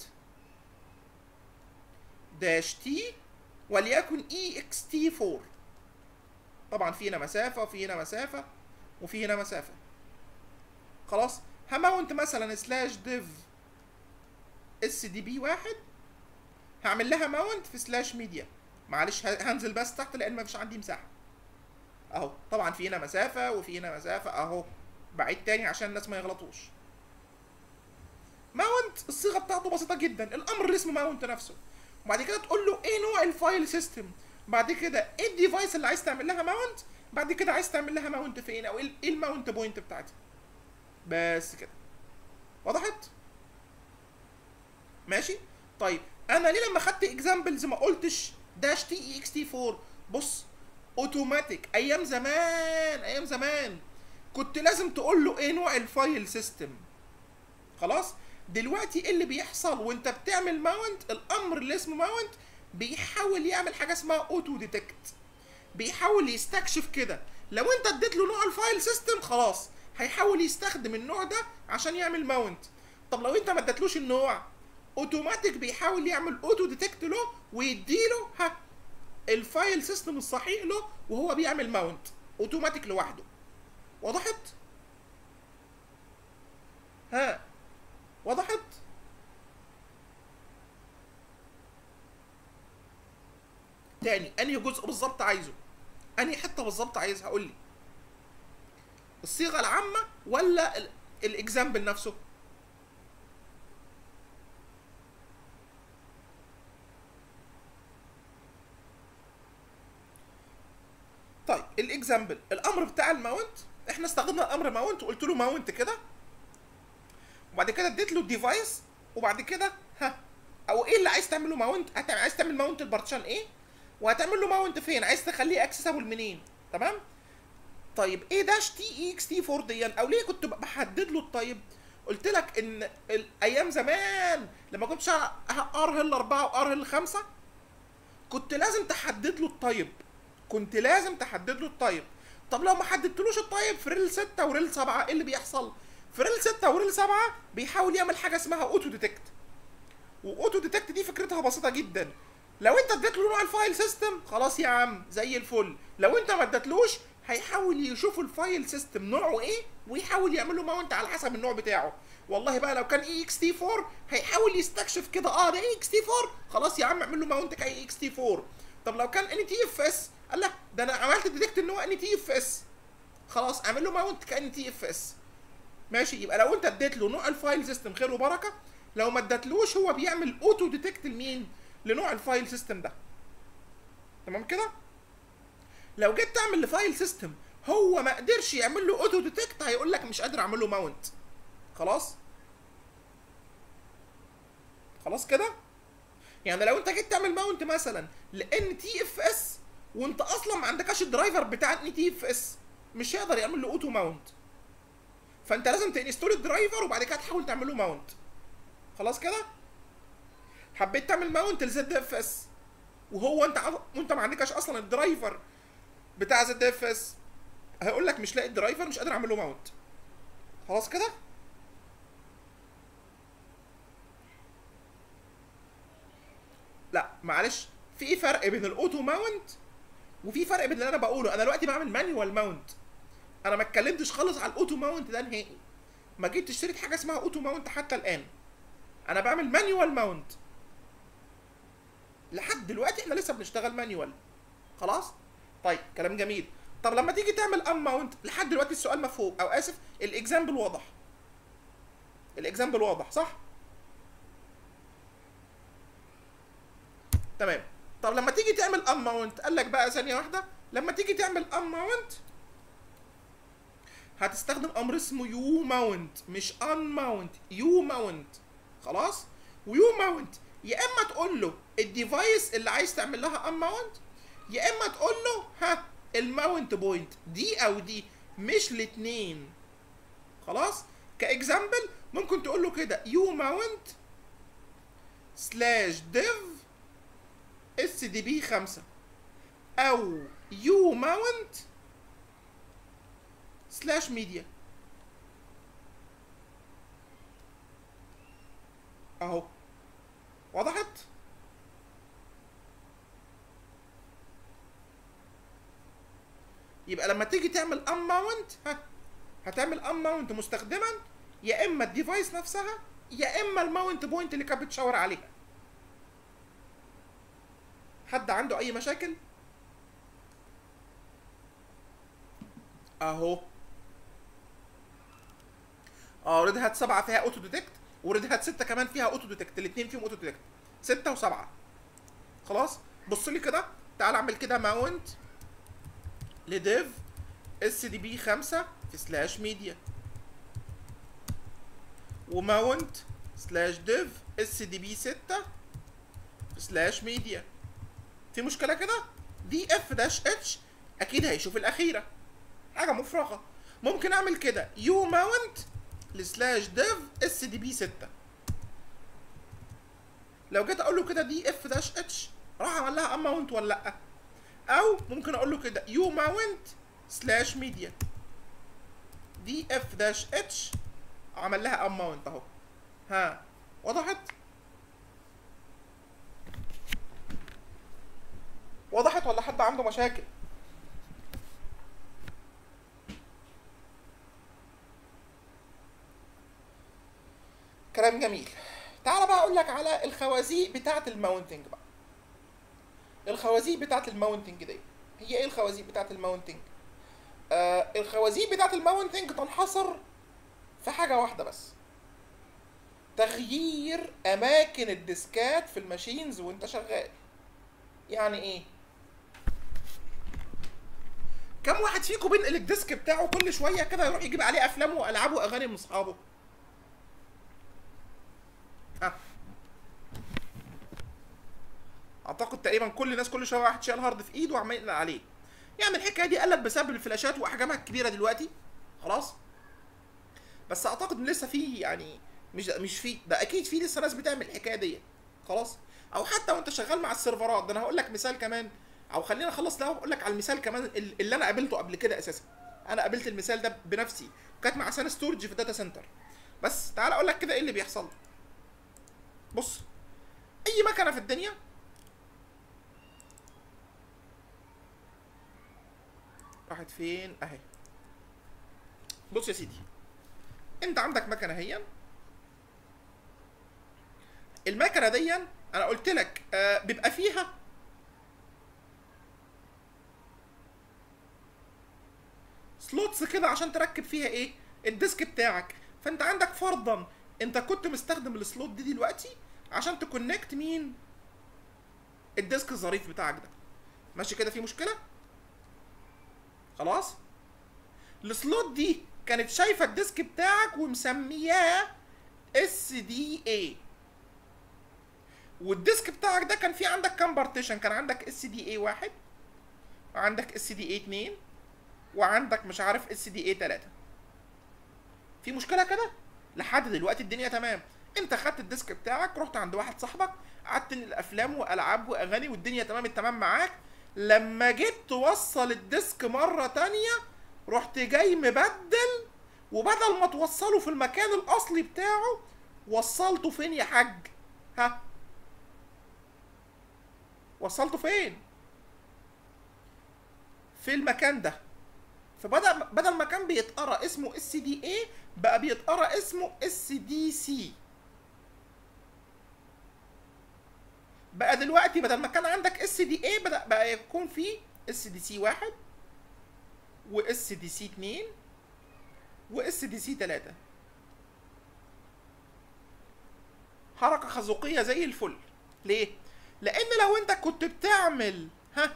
داش تي وليكن اي اكس تي 4 طبعا في هنا مسافه وفي هنا مسافه وفي هنا مسافه خلاص هماونت مثلا سلاش ديف اس دي بي واحد هعمل لها ماونت في سلاش ميديا معلش ه- هنزل بس تحت لان مفيش عندي مساحه اهو طبعا في هنا مسافه وفي هنا مسافه اهو بعيد تاني عشان الناس ما يغلطوش ماونت الصيغه بتاعته بسيطه جدا الامر اللي اسمه ماونت نفسه وبعد كده تقول له ايه نوع الفايل سيستم بعد كده ايه الديفايس اللي عايز تعمل لها ماونت بعد كده عايز تعمل لها ماونت فين او ايه إيه الماونت بوينت بتاعتها بس كده وضحت ماشي طيب انا ليه لما خدت اكزامبلز ما قلتش داش تي اي اكس تي 4 بص اوتوماتيك ايام زمان ايام زمان كنت لازم تقول له ايه نوع الفايل سيستم خلاص دلوقتي ايه اللي بيحصل وانت بتعمل ماونت الامر اللي اسمه ماونت بيحاول يعمل حاجه اسمها اوتو ديتكت بيحاول يستكشف كده لو انت اديت له نوع الفايل سيستم خلاص هيحاول يستخدم النوع ده عشان يعمل ماونت طب لو انت ما اديتلوش النوع اوتوماتيك بيحاول يعمل اوتو ديتكت له ويديله ها الفايل سيستم الصحيح له وهو بيعمل ماونت اوتوماتيك لوحده وضحت ها وضحت تاني انهي جزء بالظبط عايزه انهي حته بالظبط عايزها قول لي الصيغه العامه ولا ال- الاكزامبل نفسه طيب الاكزامبل الامر بتاع الماونت احنا استخدمنا الامر ماونت وقلت له ماونت كده وبعد كده اديت له الديفايس وبعد كده ها او ايه اللي عايز تعمل له ماونت هتعمل عايز تعمل ماونت البارتيشن ايه وهتعمل له ماونت فين عايز تخليه اكسسبل منين تمام طيب ايه داش تي اكس تي 4 دي او ليه كنت بحدد له الطيب قلت لك ان الايام زمان لما كنت شغال ار هيل 4 وار هيل 5 كنت لازم تحدد له الطيب كنت لازم تحدد له الطيب طب لو ما حددتلوش الطيب في ريل 6 وريل 7 ايه اللي بيحصل في ريل 6 وريل 7 بيحاول يعمل حاجه اسمها اوتو ديتكت واوتو ديتكت دي فكرتها بسيطه جدا لو انت اديت له نوع الفايل سيستم خلاص يا عم زي الفل لو انت ما اديتلوش هيحاول يشوف الفايل سيستم نوعه ايه ويحاول يعمل له ماونت على حسب النوع بتاعه والله بقى لو كان اي اكس تي 4 هيحاول يستكشف كده اه ده اي اكس تي 4 خلاص يا عم اعمل له ماونت كاي اكس تي 4 طب لو كان ان تي اف اس قال لا ده انا عملت ديتكت ان هو ان تي اف اس خلاص اعمل له ماونت كان تي اف اس ماشي يبقى لو انت اديت له نوع الفايل سيستم خير وبركه لو ما اديتلوش هو بيعمل اوتو ديتكت لمين لنوع الفايل سيستم ده تمام كده لو جيت تعمل لفايل سيستم هو ما قدرش يعمل له اوتو ديتكت هيقول لك مش قادر اعمل له ماونت خلاص خلاص كده يعني لو انت جيت تعمل ماونت مثلا لان تي اف اس وانت اصلا ما عندكش الدرايفر بتاع ان تي اف اس مش هيقدر يعمل له اوتو ماونت فانت لازم تنستول الدرايفر وبعد كده تحاول تعمل له ماونت خلاص كده حبيت تعمل ماونت لزد اف اس وهو انت عض... وانت ما عندكش اصلا الدرايفر بتاع زد اف اس هيقول لك مش لاقي الدرايفر مش قادر اعمل له ماونت خلاص كده لا معلش في فرق بين الاوتو ماونت وفي فرق بين اللي انا بقوله انا دلوقتي بعمل مانيوال ماونت انا ما اتكلمتش خالص على الاوتو ماونت ده نهائي ما جيت اشتريت حاجه اسمها اوتو ماونت حتى الان انا بعمل مانيوال ماونت لحد دلوقتي احنا لسه بنشتغل مانيوال خلاص طيب كلام جميل طب لما تيجي تعمل ام ماونت لحد دلوقتي السؤال مفهوم او اسف الاكزامبل واضح الاكزامبل واضح صح تمام طب لما تيجي تعمل ام ماونت قال لك بقى ثانيه واحده لما تيجي تعمل ام ماونت هتستخدم امر اسمه يو ماونت مش ان ماونت يو ماونت خلاص ويو ماونت يا اما تقول له الديفايس اللي عايز تعمل لها ام ماونت يا اما تقول له ها الماونت بوينت دي او دي مش الاثنين خلاص كاكزامبل ممكن تقول له كده يو ماونت سلاش ديف اس دي بي 5 او يو ماونت سلاش ميديا اهو وضحت يبقى لما تيجي تعمل ام ماونت ها هتعمل ام ماونت مستخدما يا اما الديفايس نفسها يا اما الماونت بوينت اللي كانت بتشاور عليها حد عنده اي مشاكل اهو اه ريد هات 7 فيها اوتو ديتكت وريد هات 6 كمان فيها اوتو ديتكت الاثنين فيهم اوتو ديتكت 6 و7 خلاص بص لي كده تعال اعمل كده ماونت لديف اس دي بي 5 في سلاش ميديا وماونت سلاش ديف اس دي بي 6 في سلاش ميديا في مشكله كده دي اف داش اتش اكيد هيشوف الاخيره حاجه مفرغه ممكن اعمل كده يو ماونت لسلاش ديف اس دي بي 6 لو جيت اقول له كده دي اف داش اتش راح اعمل لها ام ماونت ولا لا او ممكن اقول له كده يو ماونت سلاش ميديا دي اف داش اتش عمل لها ام ماونت اهو ها وضحت وضحت ولا حد عنده مشاكل كلام جميل تعال بقى اقول لك على الخوازيق بتاعه الماونتنج بقى الخوازيق بتاعه الماونتنج دي هي ايه الخوازيق بتاعه الماونتنج آه الخوازيق بتاعه الماونتنج تنحصر في حاجه واحده بس تغيير اماكن الديسكات في الماشينز وانت شغال يعني ايه كم واحد فيكم بينقل الديسك بتاعه كل شويه كده يروح يجيب عليه افلام والعاب واغاني من اصحابه ها اعتقد تقريبا كل الناس كل شويه واحد شايل هارد في ايده وعمال ينقل عليه يعني الحكايه دي قلت بسبب الفلاشات واحجامها الكبيره دلوقتي خلاص بس اعتقد ان لسه في يعني مش مش في ده اكيد في لسه ناس بتعمل الحكايه دي خلاص او حتى وانت شغال مع السيرفرات ده انا هقول لك مثال كمان او خلينا نخلص ده واقول لك على المثال كمان اللي انا قابلته قبل كده اساسا انا قابلت المثال ده بنفسي كانت مع سان ستورج في داتا سنتر بس تعال اقول لك كده ايه اللي بيحصل بص اي مكنه في الدنيا راحت فين اهي بص يا سيدي انت عندك مكنه هي المكنه دي انا قلت لك آه بيبقى فيها سلوتس كده عشان تركب فيها ايه الديسك بتاعك فانت عندك فرضا انت كنت مستخدم السلوت دي دلوقتي عشان تكونكت مين الديسك الظريف بتاعك ده ماشي كده في مشكله خلاص السلوت دي كانت شايفه الديسك بتاعك ومسمياه اس دي اي والديسك بتاعك ده كان فيه عندك كام بارتيشن كان عندك اس دي اي واحد وعندك اس دي اي اتنين وعندك مش عارف اس دي اي تلاتة في مشكله كده لحد دلوقتي الدنيا تمام انت خدت الديسك بتاعك رحت عند واحد صاحبك قعدت تنقل افلام والعاب واغاني والدنيا تمام التمام معاك لما جيت توصل الديسك مره تانية رحت جاي مبدل وبدل ما توصله في المكان الاصلي بتاعه وصلته فين يا حاج ها وصلته فين في المكان ده فبدل بدل ما كان بيتقرا اسمه اس دي اي بقى بيتقرا اسمه اس دي سي بقى دلوقتي بدل ما كان عندك اس دي اي بدا بقى يكون في اس دي سي واحد واس دي سي اتنين واس دي سي تلاتة حركة خزوقية زي الفل ليه؟ لأن لو أنت كنت بتعمل ها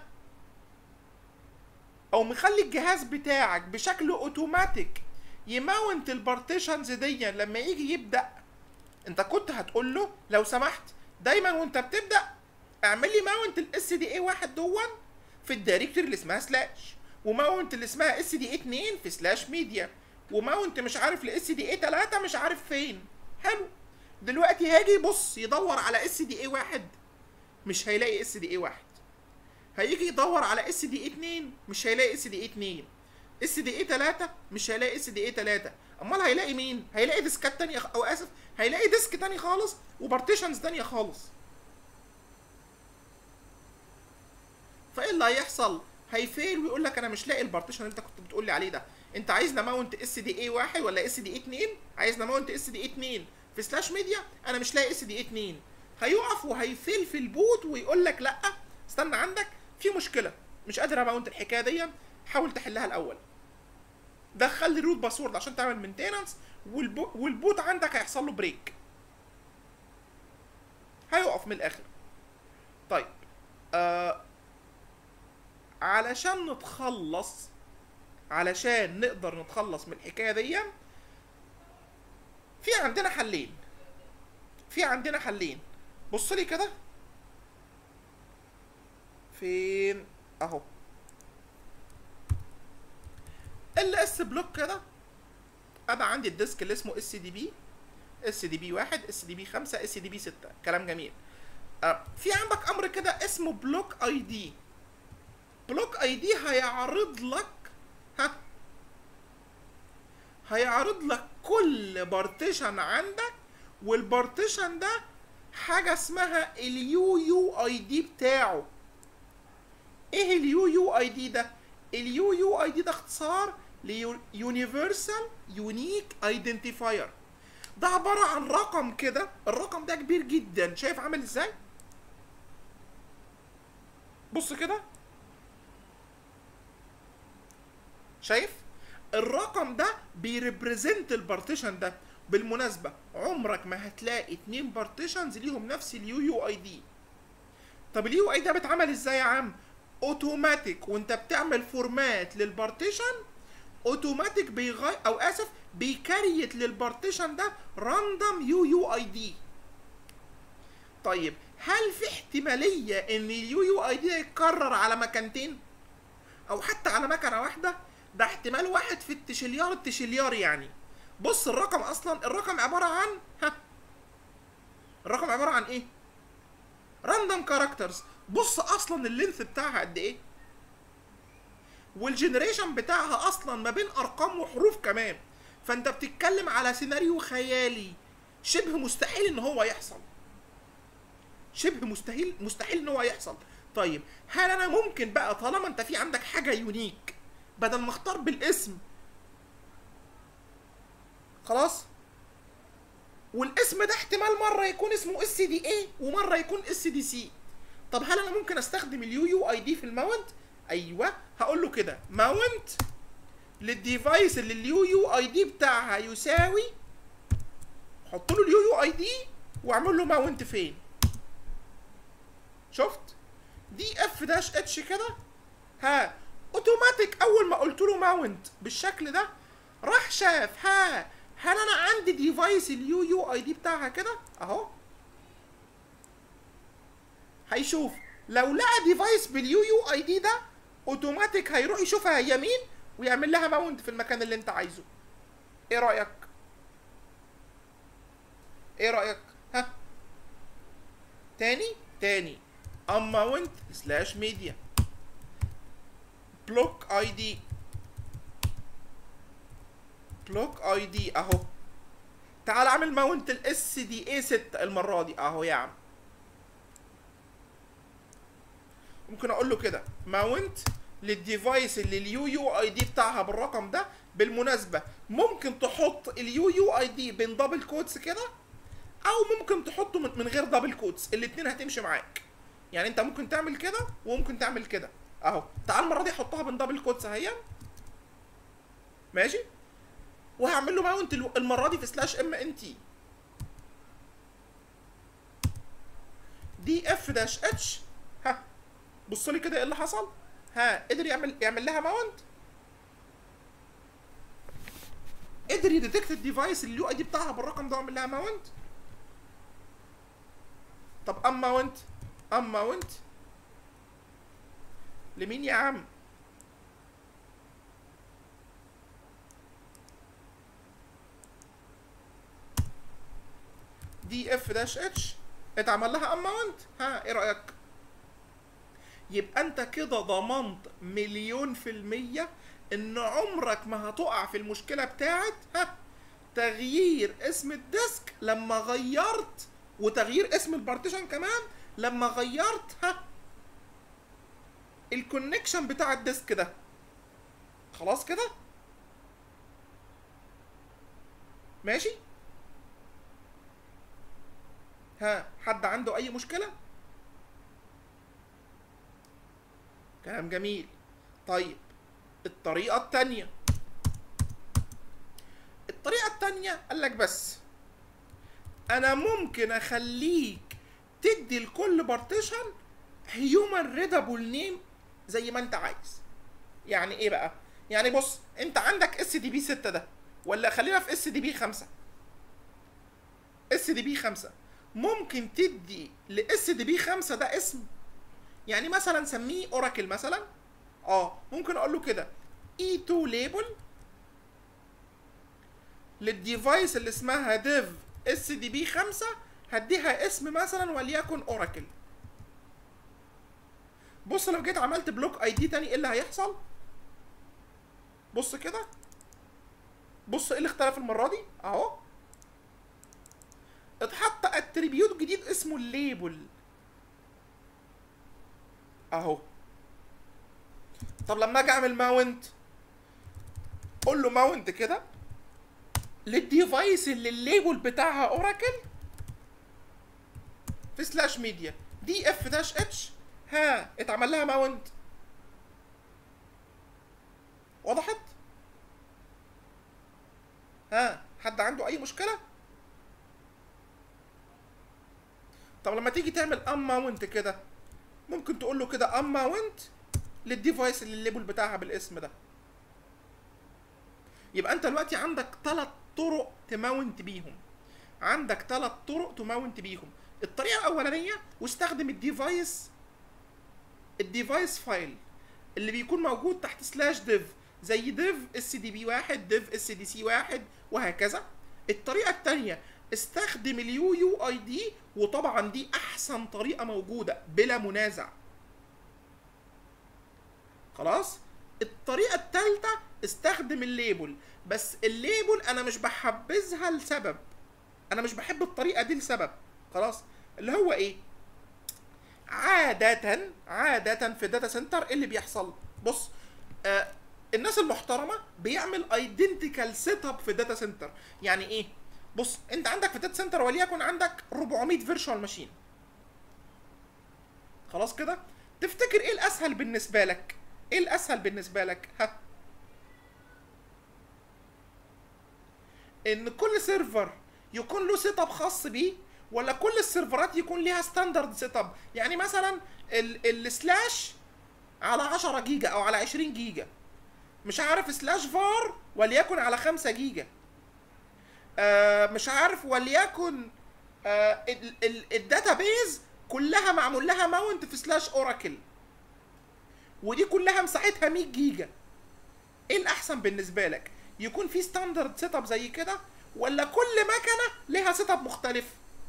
أو مخلي الجهاز بتاعك بشكل أوتوماتيك يماونت البارتيشنز دي لما يجي يبدأ أنت كنت هتقول له لو سمحت دايما وأنت بتبدأ اعمل لي ماونت الاس دي اي واحد دون في الدايركتوري اللي اسمها سلاش وماونت اللي اسمها اس دي اي 2 في سلاش ميديا وماونت مش عارف لاس دي اي 3 مش عارف فين حلو دلوقتي هاجي يبص يدور على اس دي اي واحد مش هيلاقي اس دي اي واحد هيجي يدور على اس دي اي 2 مش هيلاقي اس دي اي 2 اس دي اي 3 مش هيلاقي اس دي اي 3 امال هيلاقي مين هيلاقي ديسكات تانية او اسف هيلاقي ديسك تاني خالص وبارتيشنز تانية خالص فايه اللي هيحصل هيفيل ويقول لك انا مش لاقي البارتيشن اللي انت كنت بتقول لي عليه ده انت عايزنا ماونت اس دي اي واحد ولا اس دي اي 2 عايزنا ماونت اس دي اي 2 في سلاش ميديا انا مش لاقي اس دي اي 2 هيقف وهيفيل في البوت ويقول لك لا استنى عندك في مشكله مش قادر اماونت الحكايه دي حاول تحلها الاول دخل لي روت باسورد عشان تعمل مينتيننس والبو والبوت عندك هيحصل له بريك هيقف من الاخر طيب آه علشان نتخلص علشان نقدر نتخلص من الحكايه دي في عندنا حلين في عندنا حلين بص لي كده فين اهو ال اس بلوك كده انا عندي الديسك اللي اسمه اس دي بي اس دي بي واحد اس دي بي خمسة اس دي بي ستة كلام جميل آه في عندك امر كده اسمه بلوك اي دي بلوك اي دي هيعرض لك ها هيعرض لك كل بارتيشن عندك والبارتيشن ده حاجة اسمها اليو يو اي دي بتاعه ايه اليو يو اي دي ده اليو يو اي دي ده اختصار ليونيفرسال يونيك ايدنتيفاير ده عباره عن رقم كده الرقم ده كبير جدا شايف عامل ازاي بص كده شايف الرقم ده بيريبريزنت البارتيشن ده بالمناسبة عمرك ما هتلاقي اتنين بارتيشنز ليهم نفس اليو يو اي دي طب اليو اي ده بيتعمل ازاي يا عم اوتوماتيك وانت بتعمل فورمات للبارتيشن اوتوماتيك بيغير او اسف بيكريت للبارتيشن ده راندوم يو يو اي دي طيب هل في احتمالية ان اليو يو اي دي ده يتكرر على مكانتين او حتى على مكنة واحدة ده احتمال واحد في التشليار التشليار يعني بص الرقم اصلا الرقم عبارة عن ها الرقم عبارة عن ايه راندوم كاركترز بص اصلا اللينث بتاعها قد ايه والجنريشن بتاعها اصلا ما بين ارقام وحروف كمان فانت بتتكلم على سيناريو خيالي شبه مستحيل ان هو يحصل شبه مستحيل مستحيل ان هو يحصل طيب هل انا ممكن بقى طالما انت في عندك حاجه يونيك بدل ما اختار بالاسم خلاص والاسم ده احتمال مره يكون اسمه اس دي اي ومره يكون اس دي سي طب هل انا ممكن استخدم اليو يو اي دي في الماونت ايوه هقول له كده ماونت للديفايس اللي اليو يو اي دي بتاعها يساوي حط له اليو يو اي دي واعمل له ماونت فين شفت دي اف داش اتش كده ها اوتوماتيك اول ما قلت له ماونت بالشكل ده راح شاف ها هل انا عندي ديفايس اليو يو اي دي بتاعها كده اهو هيشوف لو لقى ديفايس باليو يو اي دي ده اوتوماتيك هيروح يشوفها هي مين ويعمل لها ماونت في المكان اللي انت عايزه ايه رايك ايه رايك ها تاني تاني اماونت سلاش ميديا بلوك اي دي بلوك اي دي اهو تعال اعمل ماونت الاس دي اي 6 المره دي اهو يا عم ممكن اقول له كده ماونت للديفايس اللي اليو يو اي دي بتاعها بالرقم ده بالمناسبه ممكن تحط اليو يو اي دي بين دبل كوتس كده او ممكن تحطه من من غير دبل كوتس الاتنين هتمشي معاك يعني انت ممكن تعمل كده وممكن تعمل كده اهو تعال المره دي حطها بين دبل كوتس اهي ماشي وهعمل له ماونت الو- المره دي في سلاش ام ان تي دي اف داش اتش ها بص لي كده ايه اللي حصل ها قدر يعمل يعمل لها ماونت قدر يديتكت الديفايس اللي اليو اي دي بتاعها بالرقم ده ويعمل لها ماونت طب ام ماونت ام ماونت لمين يا عم دي اف داش اتش اتعمل لها ام ماونت ها ايه رايك يبقى انت كده ضمنت مليون في المية ان عمرك ما هتقع في المشكلة بتاعت ها تغيير اسم الديسك لما غيرت وتغيير اسم البارتيشن كمان لما غيرت ها الكونكشن بتاع الديسك ده خلاص كده ماشي ها حد عنده اي مشكله كلام جميل طيب الطريقة التانية الطريقة التانية قال لك بس أنا ممكن أخليك تدي لكل بارتيشن هيومن ريدابل نيم زي ما أنت عايز يعني إيه بقى؟ يعني بص أنت عندك اس دي بي 6 ده ولا خلينا في اس دي بي 5 اس دي بي 5 ممكن تدي لاس دي بي 5 ده اسم يعني مثلا سميه اوراكل مثلا اه ممكن اقول له كده اي 2 ليبل للديفايس اللي اسمها ديف اس دي بي 5 هديها اسم مثلا وليكن اوراكل بص لو جيت عملت بلوك اي دي تاني ايه اللي هيحصل بص كده بص ايه اللي اختلف المره دي اهو اتحط اتريبيوت جديد اسمه الليبل اهو طب لما اجي اعمل ماونت قول له ماونت كده للديفايس اللي الليبل بتاعها اوراكل في سلاش ميديا دي اف داش اتش ها اتعمل لها ماونت وضحت ها حد عنده اي مشكله طب لما تيجي تعمل ام ماونت كده ممكن تقول له كده ام ماونت للديفايس اللي الليبل بتاعها بالاسم ده يبقى انت دلوقتي عندك ثلاث طرق تماونت بيهم عندك ثلاث طرق تماونت بيهم الطريقه الاولانيه واستخدم الديفايس الديفايس فايل اللي بيكون موجود تحت سلاش ديف زي ديف اس دي بي واحد ديف اس دي سي واحد وهكذا الطريقه الثانيه استخدم اليو يو اي دي وطبعا دي احسن طريقه موجوده بلا منازع خلاص الطريقه الثالثه استخدم الليبل بس الليبل انا مش بحبذها لسبب انا مش بحب الطريقه دي لسبب خلاص اللي هو ايه عادة عادة في داتا سنتر إيه اللي بيحصل بص آه الناس المحترمة بيعمل ايدنتيكال سيت اب في داتا سنتر يعني ايه بص انت عندك في داتا سنتر وليكن عندك 400 فيرتشوال ماشين خلاص كده تفتكر ايه الاسهل بالنسبة لك ايه الاسهل بالنسبة لك ها ان كل سيرفر يكون له سيت اب خاص بيه ولا كل السيرفرات يكون ليها ستاندرد سيت اب يعني مثلا السلاش على 10 جيجا او على 20 جيجا مش عارف سلاش فار وليكن على 5 جيجا آه مش عارف وليكن آه الداتا بيز كلها معمول لها ماونت في سلاش اوراكل ودي كلها مساحتها 100 جيجا ايه الاحسن بالنسبه لك يكون في ستاندرد سيت اب زي كده ولا كل مكنه ليها سيت اب مختلف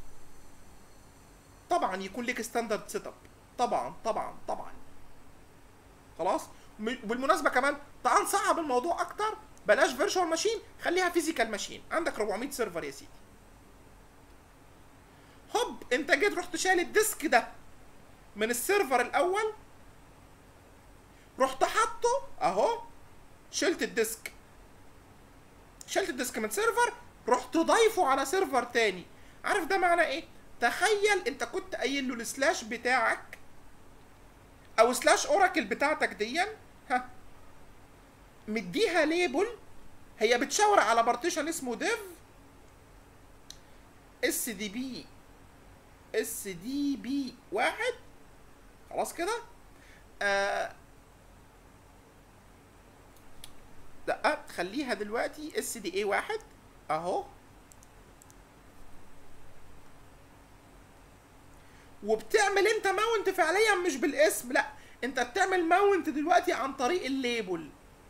طبعا يكون لك ستاندرد سيت اب طبعا طبعا طبعا خلاص بالمناسبه كمان تعال نصعب الموضوع اكتر بلاش فيرتشوال ماشين خليها فيزيكال ماشين عندك 400 سيرفر يا سيدي هوب انت جيت رحت شايل الديسك ده من السيرفر الاول رحت حاطه اهو شلت الديسك شلت الديسك من سيرفر رحت ضايفه على سيرفر تاني عارف ده معنى ايه تخيل انت كنت قايل له السلاش بتاعك او سلاش اوراكل بتاعتك ديا ها مديها ليبل هي بتشاور على بارتيشن اسمه ديف اس دي بي اس دي بي واحد خلاص كده آه لا خليها دلوقتي اس دي اي واحد اهو وبتعمل انت ماونت فعليا مش بالاسم لا انت بتعمل ماونت دلوقتي عن طريق الليبل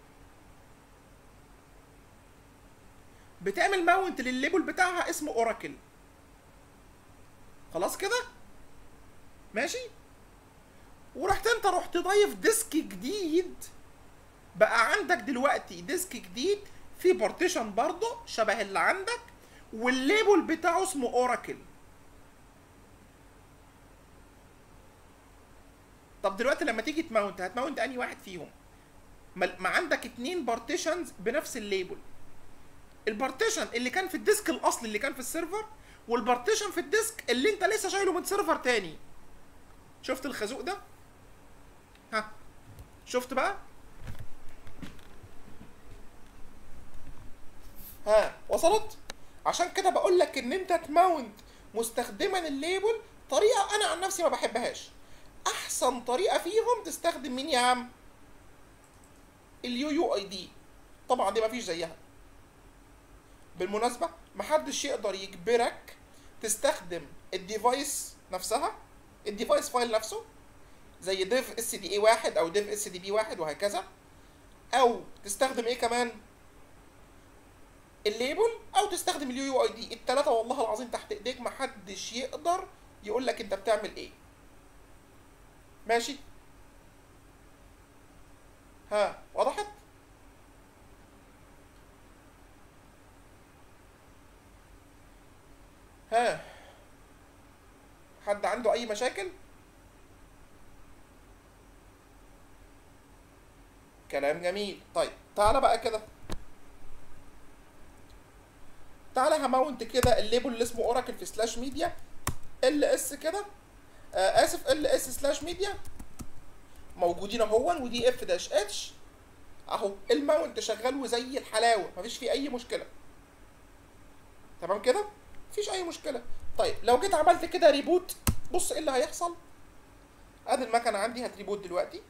بتعمل ماونت للليبل بتاعها اسمه اوراكل خلاص كده ماشي ورحت انت رحت ضايف ديسك جديد بقى عندك دلوقتي ديسك جديد في بارتيشن برضه شبه اللي عندك والليبل بتاعه اسمه اوراكل طب دلوقتي لما تيجي تماونت هتماونت انهي واحد فيهم ما ما عندك اتنين بارتيشنز بنفس الليبل البارتيشن اللي كان في الديسك الاصلي اللي كان في السيرفر والبارتيشن في الديسك اللي انت لسه شايله من سيرفر تاني شفت الخازوق ده ها شفت بقى ها وصلت عشان كده بقول لك ان انت تماونت مستخدما الليبل طريقه انا عن نفسي ما بحبهاش احسن طريقه فيهم تستخدم مين يا عم اليو يو اي دي طبعا دي مفيش زيها بالمناسبه محدش يقدر يجبرك تستخدم الديفايس نفسها الديفايس فايل نفسه زي ديف اس دي اي واحد او ديف اس دي بي واحد وهكذا او تستخدم ايه كمان الليبل او تستخدم اليو يو اي دي التلاته والله العظيم تحت ايديك محدش يقدر يقول لك انت بتعمل ايه ماشي ها وضحت ها حد عنده اي مشاكل كلام جميل طيب تعالى بقى كده تعالى هماونت كده الليبل اللي اسمه اوراكل في سلاش ميديا ال اس كده آه اسف ال اس سلاش ميديا موجودين اهون ودي اف داش اتش اهو الماونت شغال وزي الحلاوه مفيش فيه اي مشكله تمام كده مفيش اي مشكله طيب لو جيت عملت كده ريبوت بص ايه اللي هيحصل ادي المكنه عندي هتريبوت دلوقتي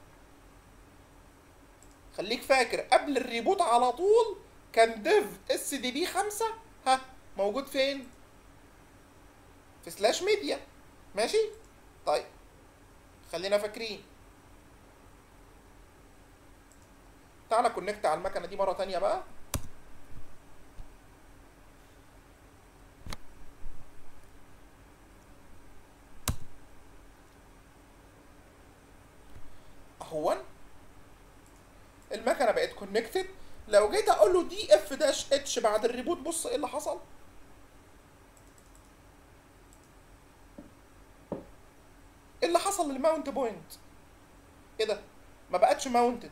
خليك فاكر قبل الريبوت على طول كان ديف اس دي بي 5 ها موجود فين في سلاش ميديا ماشي طيب خلينا فاكرين تعالى كونكت على المكنه دي مره تانية بقى اهون المكنه بقت كونكتد لو جيت اقول له دي اف داش اتش بعد الريبوت بص ايه اللي حصل ايه اللي حصل للماونت بوينت ايه ده ما بقتش ماونتد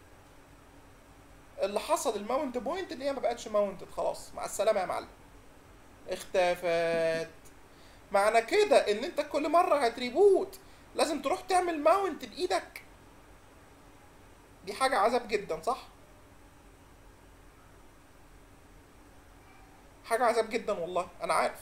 اللي حصل الماونت بوينت ان هي ما بقتش ماونتد خلاص مع السلامه يا معلم اختفت معنى كده ان انت كل مره هتريبوت لازم تروح تعمل ماونت بايدك دي حاجه عذاب جدا صح حاجه عذاب جدا والله انا عارف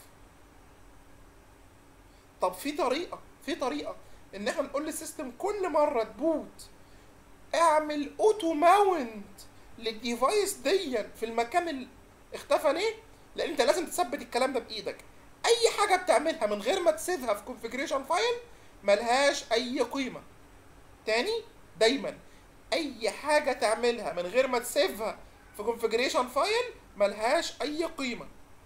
طب في طريقه في طريقه ان احنا نقول للسيستم كل مره تبوت اعمل اوتو ماونت للديفايس ديا في المكان اللي اختفى ليه لان انت لازم تثبت الكلام ده بايدك اي حاجه بتعملها من غير ما تسيبها في كونفيجريشن فايل ملهاش اي قيمه تاني دايما اي حاجه تعملها من غير ما تسيبها في كونفيجريشن فايل ملهاش اي قيمه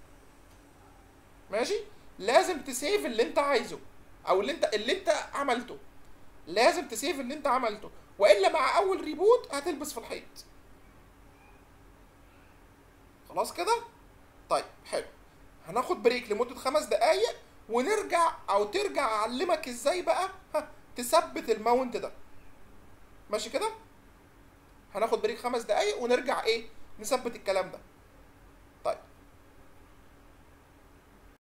ماشي لازم تسيف اللي انت عايزه او اللي انت اللي انت عملته لازم تسيف اللي انت عملته والا مع اول ريبوت هتلبس في الحيط خلاص كده طيب حلو هناخد بريك لمده خمس دقايق ونرجع او ترجع اعلمك ازاي بقى ها تثبت الماونت ده ماشي كده هناخد بريك خمس دقايق ونرجع ايه نثبت الكلام ده